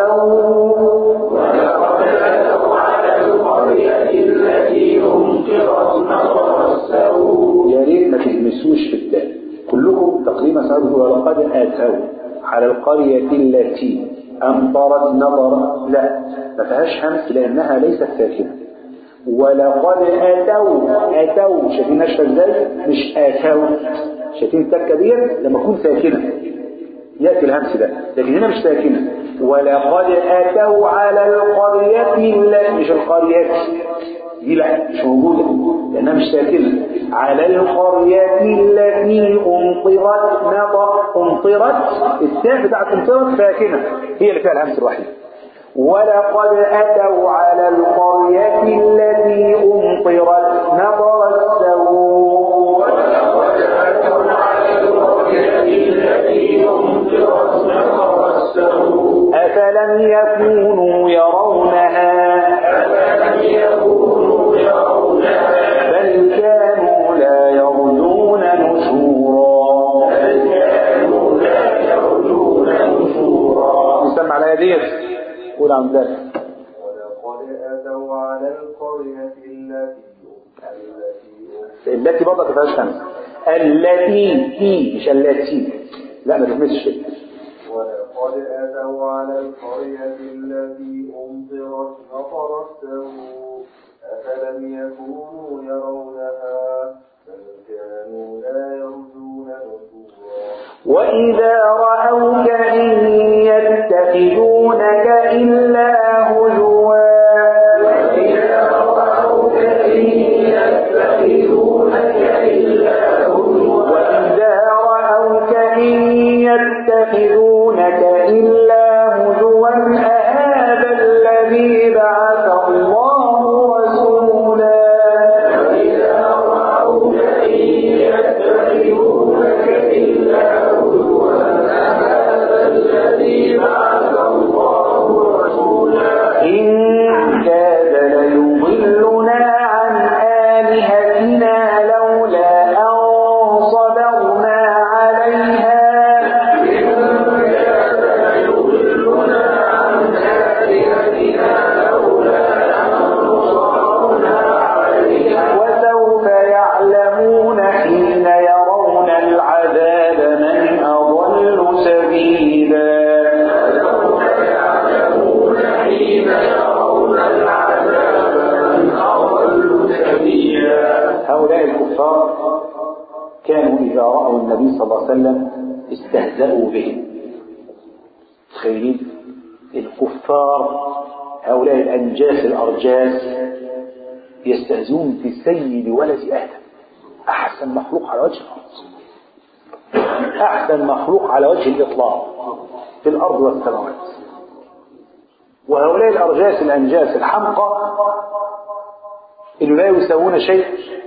السوء ولقد أتوا على القرية التي أمطرت مطر السوء يا ريت ما تهمسوش في التاء كلكم تقريبا سأقول ولقد أتوا على القرية التي أمطرت نظر لا ما فيهاش همس لأنها ليست ساكنة ولقد أتوا أتوا شايفين نشفة ازاي مش أتوا شايفين التكة دي لما تكون ساكنة يأتي الهمس ده لكن هنا مش ساكنة ولقد أتوا على القرية التي مش القرية دي لا مش موجودة لأنها مش ساكنة على القرية التي أمطرت نطر أمطرت التاء بتاعت أمطرت ساكنة هي اللي فيها الهمس الوحيد ولقد أتوا على القرية التي أمطرت نطر السوء ولقد أتوا على القرية التي أمطرت مطر السوء أفلم يكونوا يرونها أفلم يكونوا يرونها بل كانوا لا يرجون نشورا بل كانوا لا يرجون نشورا نسمع الآية دي قول عن ذلك ولقد أتوا على القرية التي التي التي برضه ما فيهاش همس التي تي مش التي لا ما تهمسش ولقد أتوا على القرية التي أمطرت مطر السوء أفلم يكونوا يرونها بل كانوا لا يرجون نشورا وإذا رأوك إن يتخذونك إلا هزوا وإذا رأوك إن يتخذونك إلا هزوا وإذا رأوك إن يتخذونك إلا هزوا أهذا الذي بعث الله رسولا وإذا رأوك إن يتخذونك إلا هزوا هذا الذي بعث الله رسولا إن كاد ليضلنا عن آلهتنا لولا أن صبرنا عليها وسوف يعلمون حين يرون العذاب من أضل سبيلا حين يرون العذاب من أضل سبيلا هؤلاء الكفار كانوا إذا رأوا النبي صلى الله عليه وسلم استهزأوا به تخيلين الكفار هؤلاء الأنجاس الأرجاس يستهزئون بسيد ولد آدم أحسن مخلوق على وجه الأرض أحسن مخلوق على وجه الإطلاق في الأرض والسماوات وهؤلاء الأرجاس الأنجاس الحمقى اللي لا يساوون شيء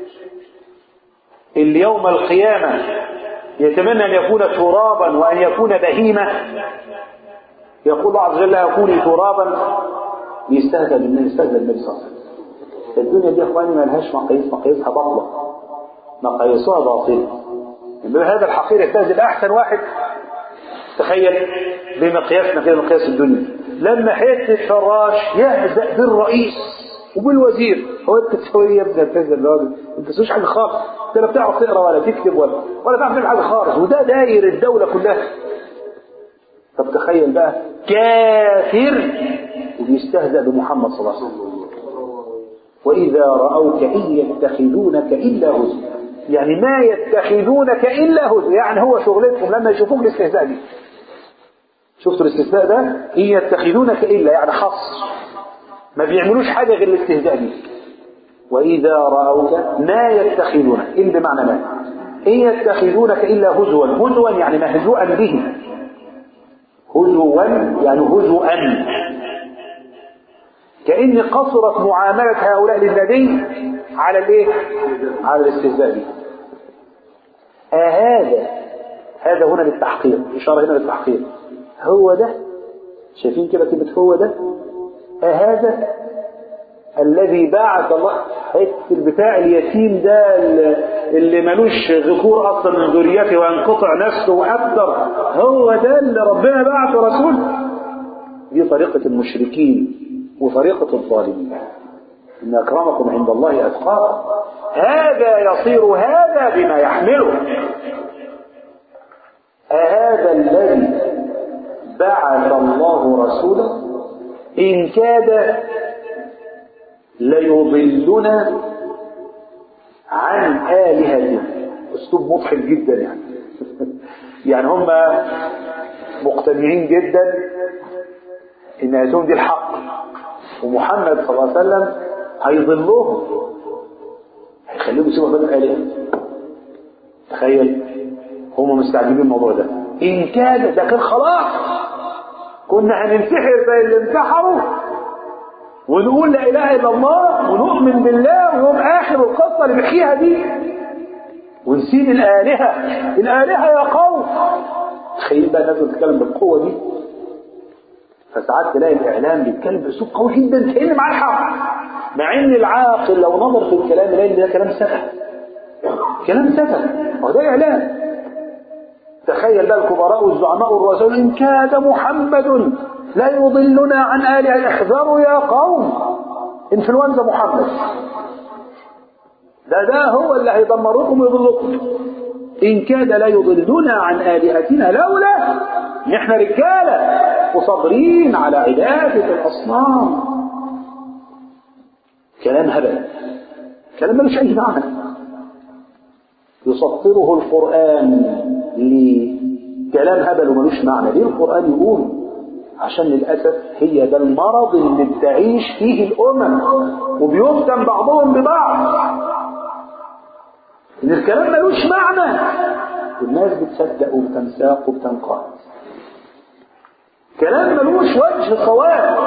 اللي يوم القيامة يتمنى أن يكون ترابا وأن يكون بهيمة يقول الله عز وجل يكون ترابا يستهزأ بالنبي يستهزأ بالنبي صلى الله عليه وسلم الدنيا دي يا اخواني ما لهاش مقاييس مقاييسها باطلة مقاييسها باطلة يعني هذا الحقير يستهزئ احسن واحد تخيل بمقياسنا كده مقياس الدنيا لما حته فراش يهزأ بالرئيس وبالوزير هو انت تسوي إيه يا ابني هتهزأ الراجل انت تسويش حاجه خالص انت لا بتعرف تقرا ولا تكتب ولا ولا تعرف تعمل حاجه خالص وده داير الدوله كلها طب تخيل بقى كافر وبيستهزأ بمحمد صلى الله عليه وسلم وإذا رأوك إن يتخذونك إلا هزوا يعني ما يتخذونك إلا هزوا يعني هو شغلتهم لما يشوفوك الاستهزاء دي شفتوا الاستهزاء ده إن يتخذونك إلا يعني خص ما بيعملوش حاجة غير الاستهزاء دي وإذا رأوك ما يتخذونك إن بمعنى ما إن يتخذونك إلا هزوا هزوا يعني مهزوءا به هزوا يعني هزوا كأن قصرت معاملة هؤلاء للنبي على الايه على الاستهزاء به أهذا هذا هنا للتحقيق إشارة هنا للتحقيق هو ده شايفين كده كلمة هو ده أهذا الذي بعث الله حته البتاع اليتيم ده اللي ملوش ذكور اصلا من ذريته وينقطع نفسه واكثر هو ده اللي ربنا بعثه رسول دي طريقة المشركين وطريقة الظالمين إن أكرمكم عند الله أتقاكم هذا يصير هذا بما يحمله أهذا الذي بعث الله رسوله إن كاد ليضلنا عن آلهتنا أسلوب مضحك جدا يعني يعني هم مقتنعين جدا إن آياتهم دي الحق ومحمد صلى الله عليه وسلم هيضلهم هيخليهم يسيبوا عبادة الآلهة تخيل هم مستعجبين الموضوع ده إن كان ده كان خلاص كنا هننتحر زي اللي انتحروا ونقول لا اله الا الله ونؤمن بالله ويوم اخر القصه اللي بيحكيها دي ونسيب الالهه الالهه يا قوم تخيل بقى الناس بتتكلم بالقوه دي فساعات تلاقي الاعلام بيتكلم باسلوب قوي جدا كان معاه الحق مع ان العاقل لو نظر في الكلام يلاقي ان ده كلام سفه كلام سفه هو ده اعلام تخيل بقى الكبراء والزعماء والرؤساء ان كاد محمد لا يضلنا عن آلهة احذروا يا قوم انفلونزا محمد ده ده هو اللي هيدمركم ويضلكم إن كاد لا يضلنا عن آلهتنا لولا نحن رجالة وصابرين على عبادة الأصنام كلام هبل كلام ملوش أي معنى يسطره القرآن لكلام هبل وملوش معنى ليه القرآن يقول عشان للأسف هي ده المرض اللي بتعيش فيه الأمم وبيفتن بعضهم ببعض إن الكلام ملوش معنى والناس بتصدق وبتنساق وبتنقاد كلام ملوش وجه صواب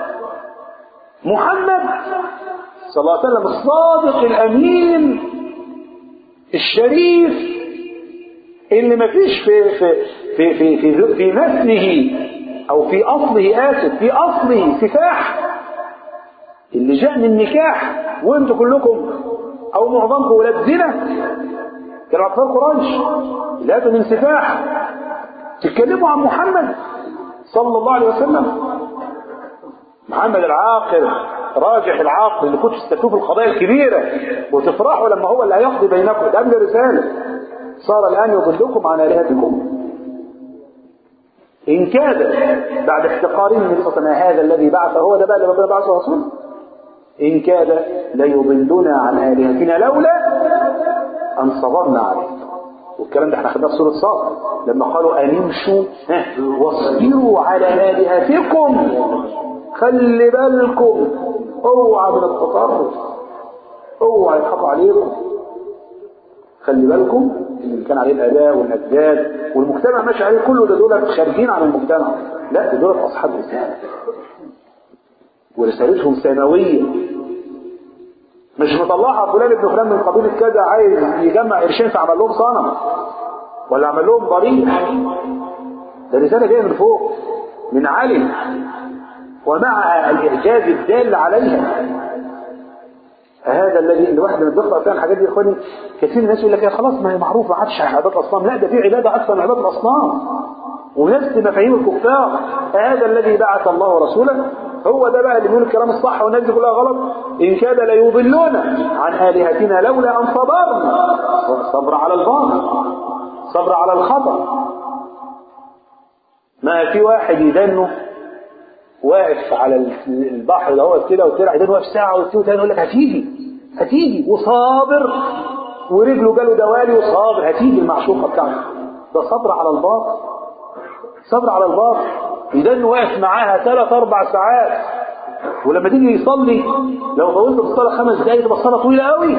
محمد صلى الله عليه وسلم الصادق الأمين الشريف اللي مفيش في في في في في, في مثله او في اصله اسف في اصله سفاح اللي جاء من نكاح وانتوا كلكم او معظمكم ولاد زنا كانوا اطفال قريش اللي هذا من سفاح تتكلموا عن محمد صلى الله عليه وسلم محمد العاقل راجح العاقل اللي كنتوا تستفتوه في القضايا الكبيره وتفرحوا لما هو اللي هيقضي بينكم ده قبل رساله صار الان يضلكم عن الهتكم إن كاد بعد احتقاره النبي صلى الله عليه وسلم هذا الذي بعث هو ده بقى اللي ربنا بعثه رسول إن كاد ليضلنا عن آلهتنا لولا أن صبرنا عليه والكلام ده احنا خدناه في سورة صاد لما قالوا أن امشوا واصبروا على آلهتكم خلي بالكم اوعى من التطرف اوعى يضحكوا عليكم خلي بالكم اللي كان عليه الاباء والاجداد والمجتمع ماشي عليه كله ده دول خارجين عن المجتمع لا ده دول اصحاب رساله ورسالتهم سماويه مش مطلعها فلان ابن فلان من قبيله كذا عايز يجمع قرشين فعمل لهم صنم ولا عمل لهم ضريح ده رساله جايه من فوق من علي ومع الاعجاز الدال عليها هذا الذي الواحد من بيقرا فيها الحاجات دي يا اخواني كثير من الناس يقول لك يا خلاص ما هي معروفه ما عادش عباده الاصنام لا ده في عباده اكثر من عباده الاصنام ونفس مفاهيم الكفار هذا الذي بعث الله رسوله هو ده بقى اللي بيقول الكلام الصح والناس دي كلها غلط ان كاد ليضلونا عن الهتنا لولا ان صبرنا صبر على الباطل صبر على الخطا ما في واحد يدنه واقف على البحر دوت كده وطلع يدنه واقف ساعه واتنين تاني يقول لك هتيجي هتيجي وصابر ورجله جاله دوالي وصابر هتيجي المعشوقه بتاعته ده صبر على الباطل صبر على الباطل يدنه واقف معاها ثلاث اربع ساعات ولما تيجي يصلي لو طولت في الصلاه خمس دقايق تبقى الصلاه طويله قوي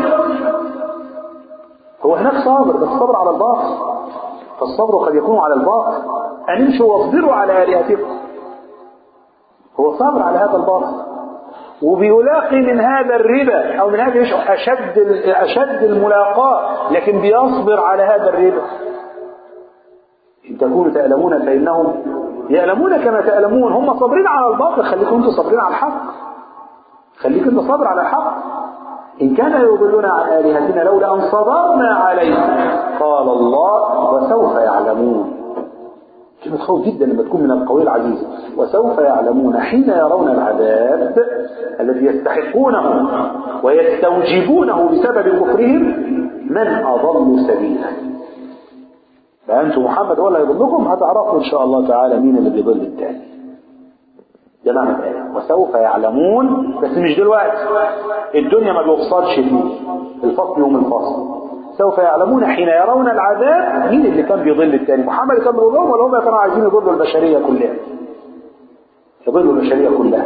هو هناك صابر بس صبر على الباطل فالصبر قد يكون على الباطل ان امشوا واصبروا على الهتكم هو صبر على هذا الباطل وبيلاقي من هذا الربا او من هذا اشد اشد الملاقاه لكن بيصبر على هذا الربا ان تكونوا تعلمون فانهم يألمون كما تألمون هم صابرين على الباطل خليكم انتم صابرين على الحق خليك انت صابر على الحق إن كان يضلون عن آلهتنا لولا أن صبرنا عليه قال الله وسوف يعلمون كلمة خوف جدا لما تكون من القوي العزيز وسوف يعلمون حين يرون العذاب الذي يستحقونه ويستوجبونه بسبب كفرهم من أضل سبيلا فأنتم محمد هو اللي يضلكم هتعرفوا إن شاء الله تعالى مين اللي بيضل التاني ده معنى الآية وسوف يعلمون بس مش دلوقتي الدنيا ما بيفصلش فيه الفصل يوم الفصل سوف يعلمون حين يرون العذاب مين اللي كان بيضل التاني محمد كان بيضلهم ولا هم كانوا عايزين يضلوا البشرية كلها يضلوا البشرية كلها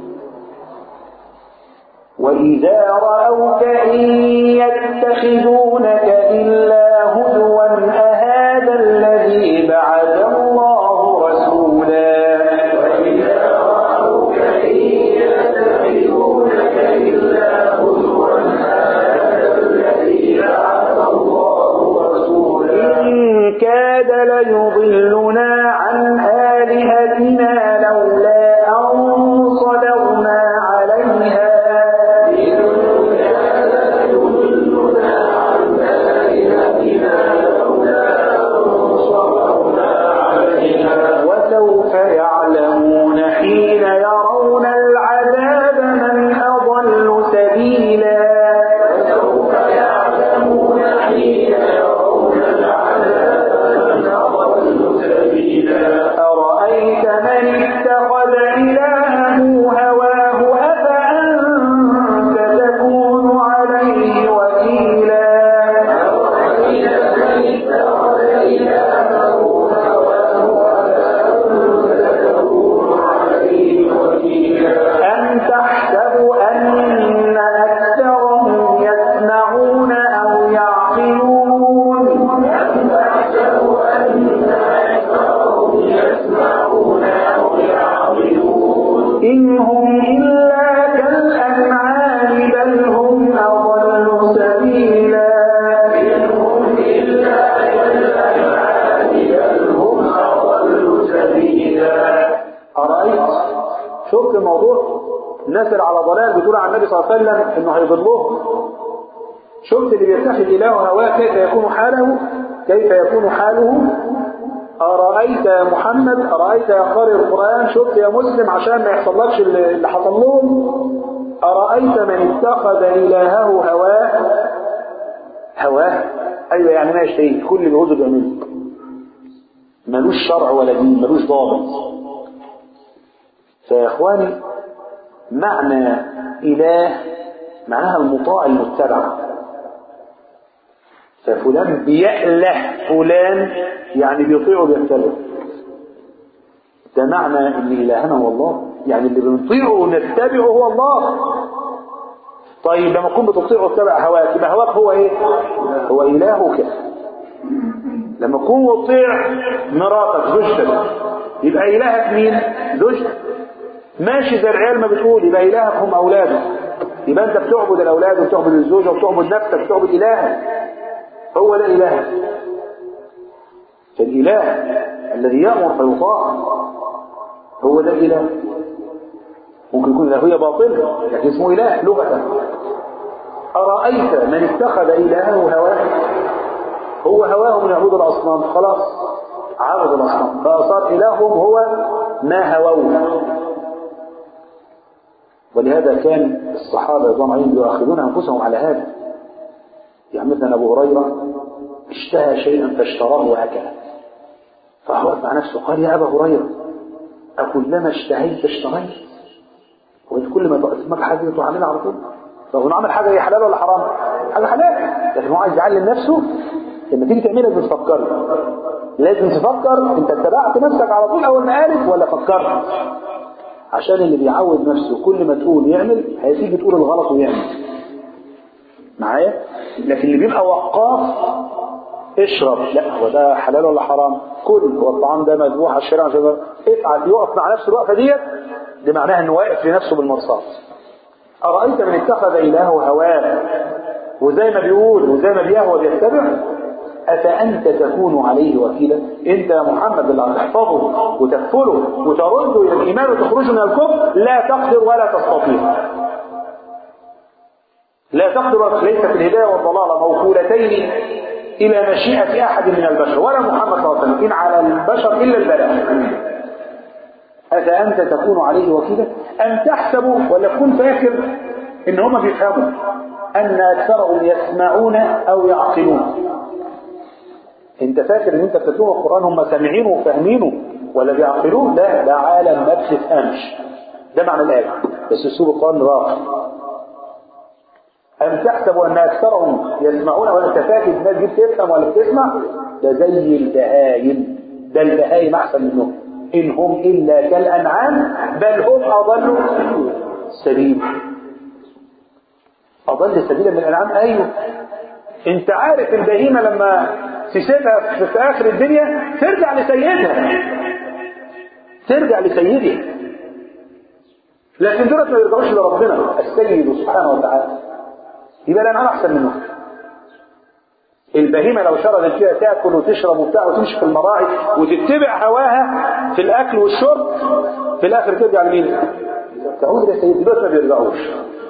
وإذا رأوك إن يتخذونك إلا هزوا أهذا الذي بعث الله رسولا إن كاد ليضلنا عن آلهتنا لولا أن صبرنا عليها وسوف يعلمون حين يرون العذاب من أضل سبيلا أرأيت من اتخذ إلهه هواه أفأنت تكون عليه وكيلا أم تحسب أن أكثرهم يسمعون أو يعقلون إن هم إلا كالأنعام بل هم أضل سبيلا أرأيت شفت الموضوع الناس اللي على ضلال بتقول عن النبي صلى الله عليه وسلم انه هيضلهم شفت اللي بيتخذ اله هواه كيف يكون حاله كيف يكون حاله أرأيت يا محمد أرأيت يا قارئ القرآن شفت يا مسلم عشان ما يحصلكش اللي اللي حصل لهم أرأيت من اتخذ إلهه هواه هواه أيوة يعني ما يشتهي كل اللي هوزه بيعمله ملوش شرع ولا دين ملوش ضابط فيا إخواني معنى إله معناها المطاع المتبع ففلان بيأله فلان يعني بيطيعه بيتبعه ده معنى ان الهنا هو الله يعني اللي بنطيعه ونتبعه هو الله طيب لما تكون بتطيعه وتتبع هواك يبقى هواك هو ايه هو الهك لما تكون مطيع مراتك زوجتك يبقى الهك مين زوجتك ماشي زي العيال ما بتقول يبقى الهك هم اولادك يبقى انت بتعبد الاولاد وبتعبد الزوجه وبتعبد نفسك وبتعبد الهك هو ده الهك فالاله الذي يامر فيطاع هو ده الاله ممكن يكون الالهيه باطله لكن اسمه اله لغه ارايت من اتخذ الهه هواه هو هواه من يعبد الاصنام خلاص عبد الاصنام فصار الههم هو ما هووه ولهذا كان الصحابه رضوان عليهم يؤاخذون انفسهم على هذا يعني مثلا ابو هريره اشتهى شيئا فاشتراه واكله فهو مع نفسه قال يا ابا هريره أكلما اشتهيت اشتريت وانت كل ما تقسمك حاجه تعملها على طول لو عمل حاجه هي حلال ولا حرام حاجه حلال لكن هو عايز يعلم نفسه لما تيجي تعملها لازم تفكر لازم تفكر انت اتبعت نفسك على طول اول ما قالت ولا فكرت عشان اللي بيعود نفسه كل ما تقول يعمل هيتيجي تقول الغلط ويعمل معايا لكن اللي بيبقى وقاف اشرب لا هو ده حلال ولا حرام كل هو الطعام ده مذبوح على الشارع عشان افعل يقف مع نفسه الوقفه ديت دي معناها انه واقف لنفسه بالمرصاد ارايت من اتخذ الهه هواه وزي ما بيقول وزي ما بيهوى بيتبع أفأنت تكون عليه وكيلا أنت يا محمد اللي هتحفظه وتكفله وترده إلى الإيمان وتخرجه من الكفر لا تقدر ولا تستطيع لا تقدر ليست الهداية والضلالة موكولتين إلى مشيئة أحد من البشر ولا محمد صلى الله عليه وسلم إن على البشر إلا البلاغ أفأنت تكون عليه وكيلا أم تحسب ولا تكون فاكر إن هم بيفهموا أن أكثرهم يسمعون أو يعقلون أنت فاكر إن أنت بتتلوه القرآن هم سامعينه وفاهمينه ولا بيعقلون لا ده عالم ما بتفهمش ده معنى الآية بس أسلوب القرآن راقي أم تحسب أن أكثرهم يسمعون ولا أنت فاكر الناس دي بتفهم ولا بتسمع ده زي البهايم ده البهايم أحسن منهم إن هم إلا كالأنعام بل هم أضلوا سبيل أضل سبيلا من الأنعام أيوه أنت عارف البهيمة لما تسيبها في, في آخر الدنيا ترجع لسيدها ترجع لسيدها لكن دولت ما يرجعوش لربنا السيد سبحانه وتعالى يبقى الأنعام أحسن منهم البهيمة لو شردت فيها تاكل وتشرب وبتاع وتمشي في المراعي وتتبع هواها في الأكل والشرب في الآخر ترجع لمين؟ تعود إلى سيد دول ما بيرجعوش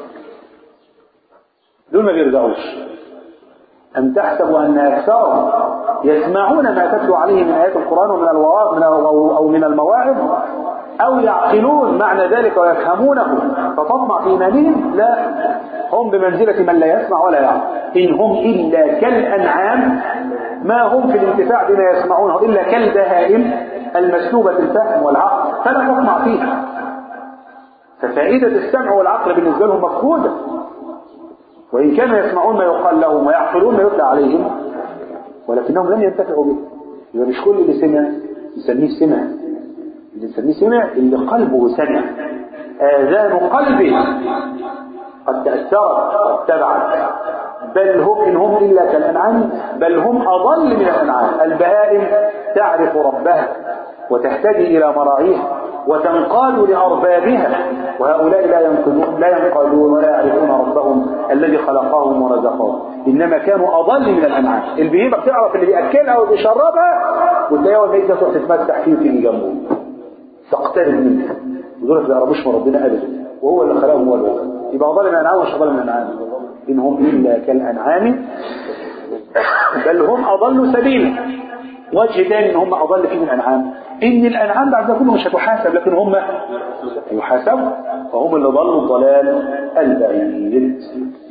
دول ما بيرجعوش أم تحسب أن أكثرهم يسمعون ما تتلو عليه من آيات القرآن ومن الوعظ من أو من المواعظ أو يعقلون معنى ذلك ويفهمونه فتطمع في إيمانهم لا هم بمنزلة من لا يسمع ولا يعقل إن هم إلا كالأنعام ما هم في الانتفاع بما يسمعونه إلا كالبهائم المسلوبة الفهم والعقل فلا تطمع فيها ففائدة السمع والعقل بالنسبة لهم مفقودة وإن كانوا يسمعون ما يقال لهم ويعقلون ما يتلى عليهم ولكنهم لم ينتفعوا به يبقى مش كل اللي سمع نسميه سمع اللي نسميه سمع اللي قلبه سمع آذان قلبه قد تأثرت واتبعت بل هم إن هم إلا كالأنعام بل هم أضل من الأنعام البهائم تعرف ربها وتهتدي إلى مراعيها وتنقاد لأربابها وهؤلاء لا ينقدون لا ينقادون ولا يعرفون ربهم الذي خلقهم ورزقهم إنما كانوا أضل من الأنعام البهيمة بتعرف اللي بيأكلها وبيشربها وتلاقيها والميت تروح تتمسح فيه وتيجي جنبه تقترب منها ودول ما يعرفوش من ربنا أبدا وهو اللي خلقهم هو الوكيل يبقى أضل من الأنعام ومش أضل من الأنعام إن هم إلا كالأنعام بل هم أضلوا سبيلا وجه تاني ان هم اضل فيه من الانعام ان الانعام بعد ده كله مش هتحاسب لكن هم يحاسبوا فهم اللي ضلوا الضلال البعيد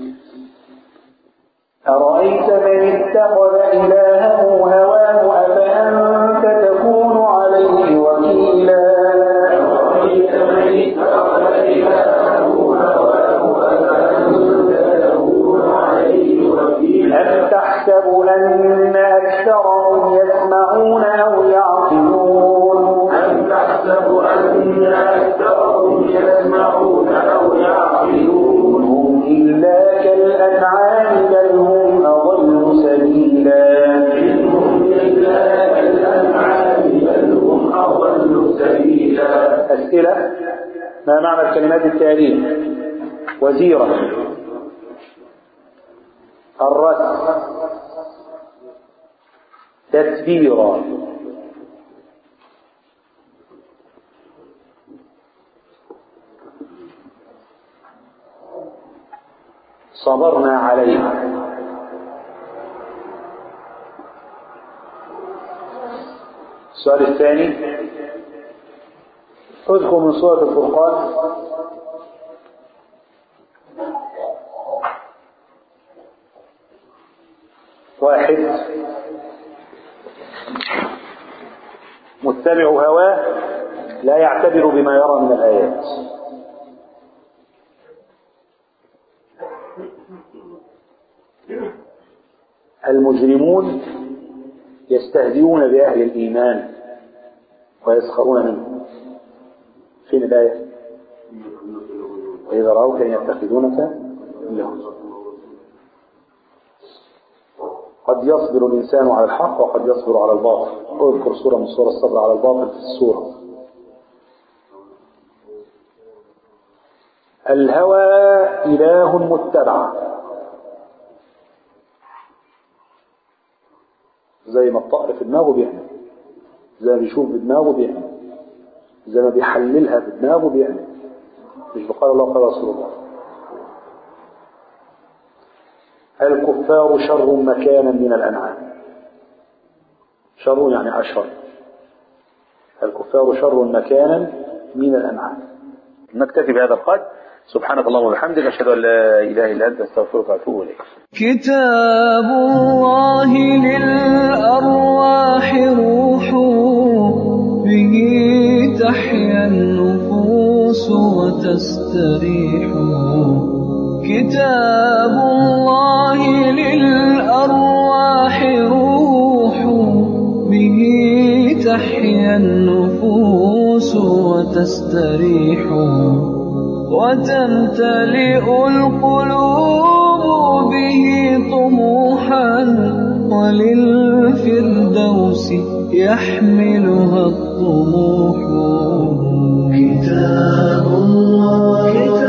أرأيت من اتخذ إلهه هواه أفأنت تكون عليه وكيلا أرأيت من اتخذ إلهه هواه أفأنت تكون عليه وكيلا أم تحسب أن أكثرهم يسمعون أو يعقلون أم تحسب أن أكثرهم يسمعون أو يعقلون هم إلا كالأنعام بل هم أضل سبيلا إنهم إلا كالأنعام بل هم أضل سبيلا أسئلة ما معنى الكلمات التالية وزيرا الرد تدبيرا صبرنا عليه السؤال الثاني اذكر من سورة الفرقان واحد متبع هواه لا يعتبر بما يرى من الآيات المجرمون يستهزئون بأهل الإيمان ويسخرون منهم فين الآية وإذا رأوك أن يتخذونك لهم قد يصبر الإنسان على الحق وقد يصبر على الباطل اذكر سورة من سورة الصبر على الباطل في السورة الهوى إله متبع زي ما الطائر في دماغه بيعمل زي ما بيشوف بدماغه بيعمل زي ما بيحللها بدماغه بيعمل مش بقال الله قال رسول الله الكفار شر مكانا من الأنعام شر يعني أشر الكفار شر مكانا من الأنعام نكتفي بهذا القدر سبحانك اللهم وبحمدك أشهد أن لا إله إلا أنت أستغفرك وأتوب إليك كتاب الله للأرواح روح به تحيا النفوس وتستريح كتاب الله للأرواح روح به تحيا النفوس وتستريح وتمتلئ القلوب به طموحا وللفردوس يحملها الطموح كتاب الله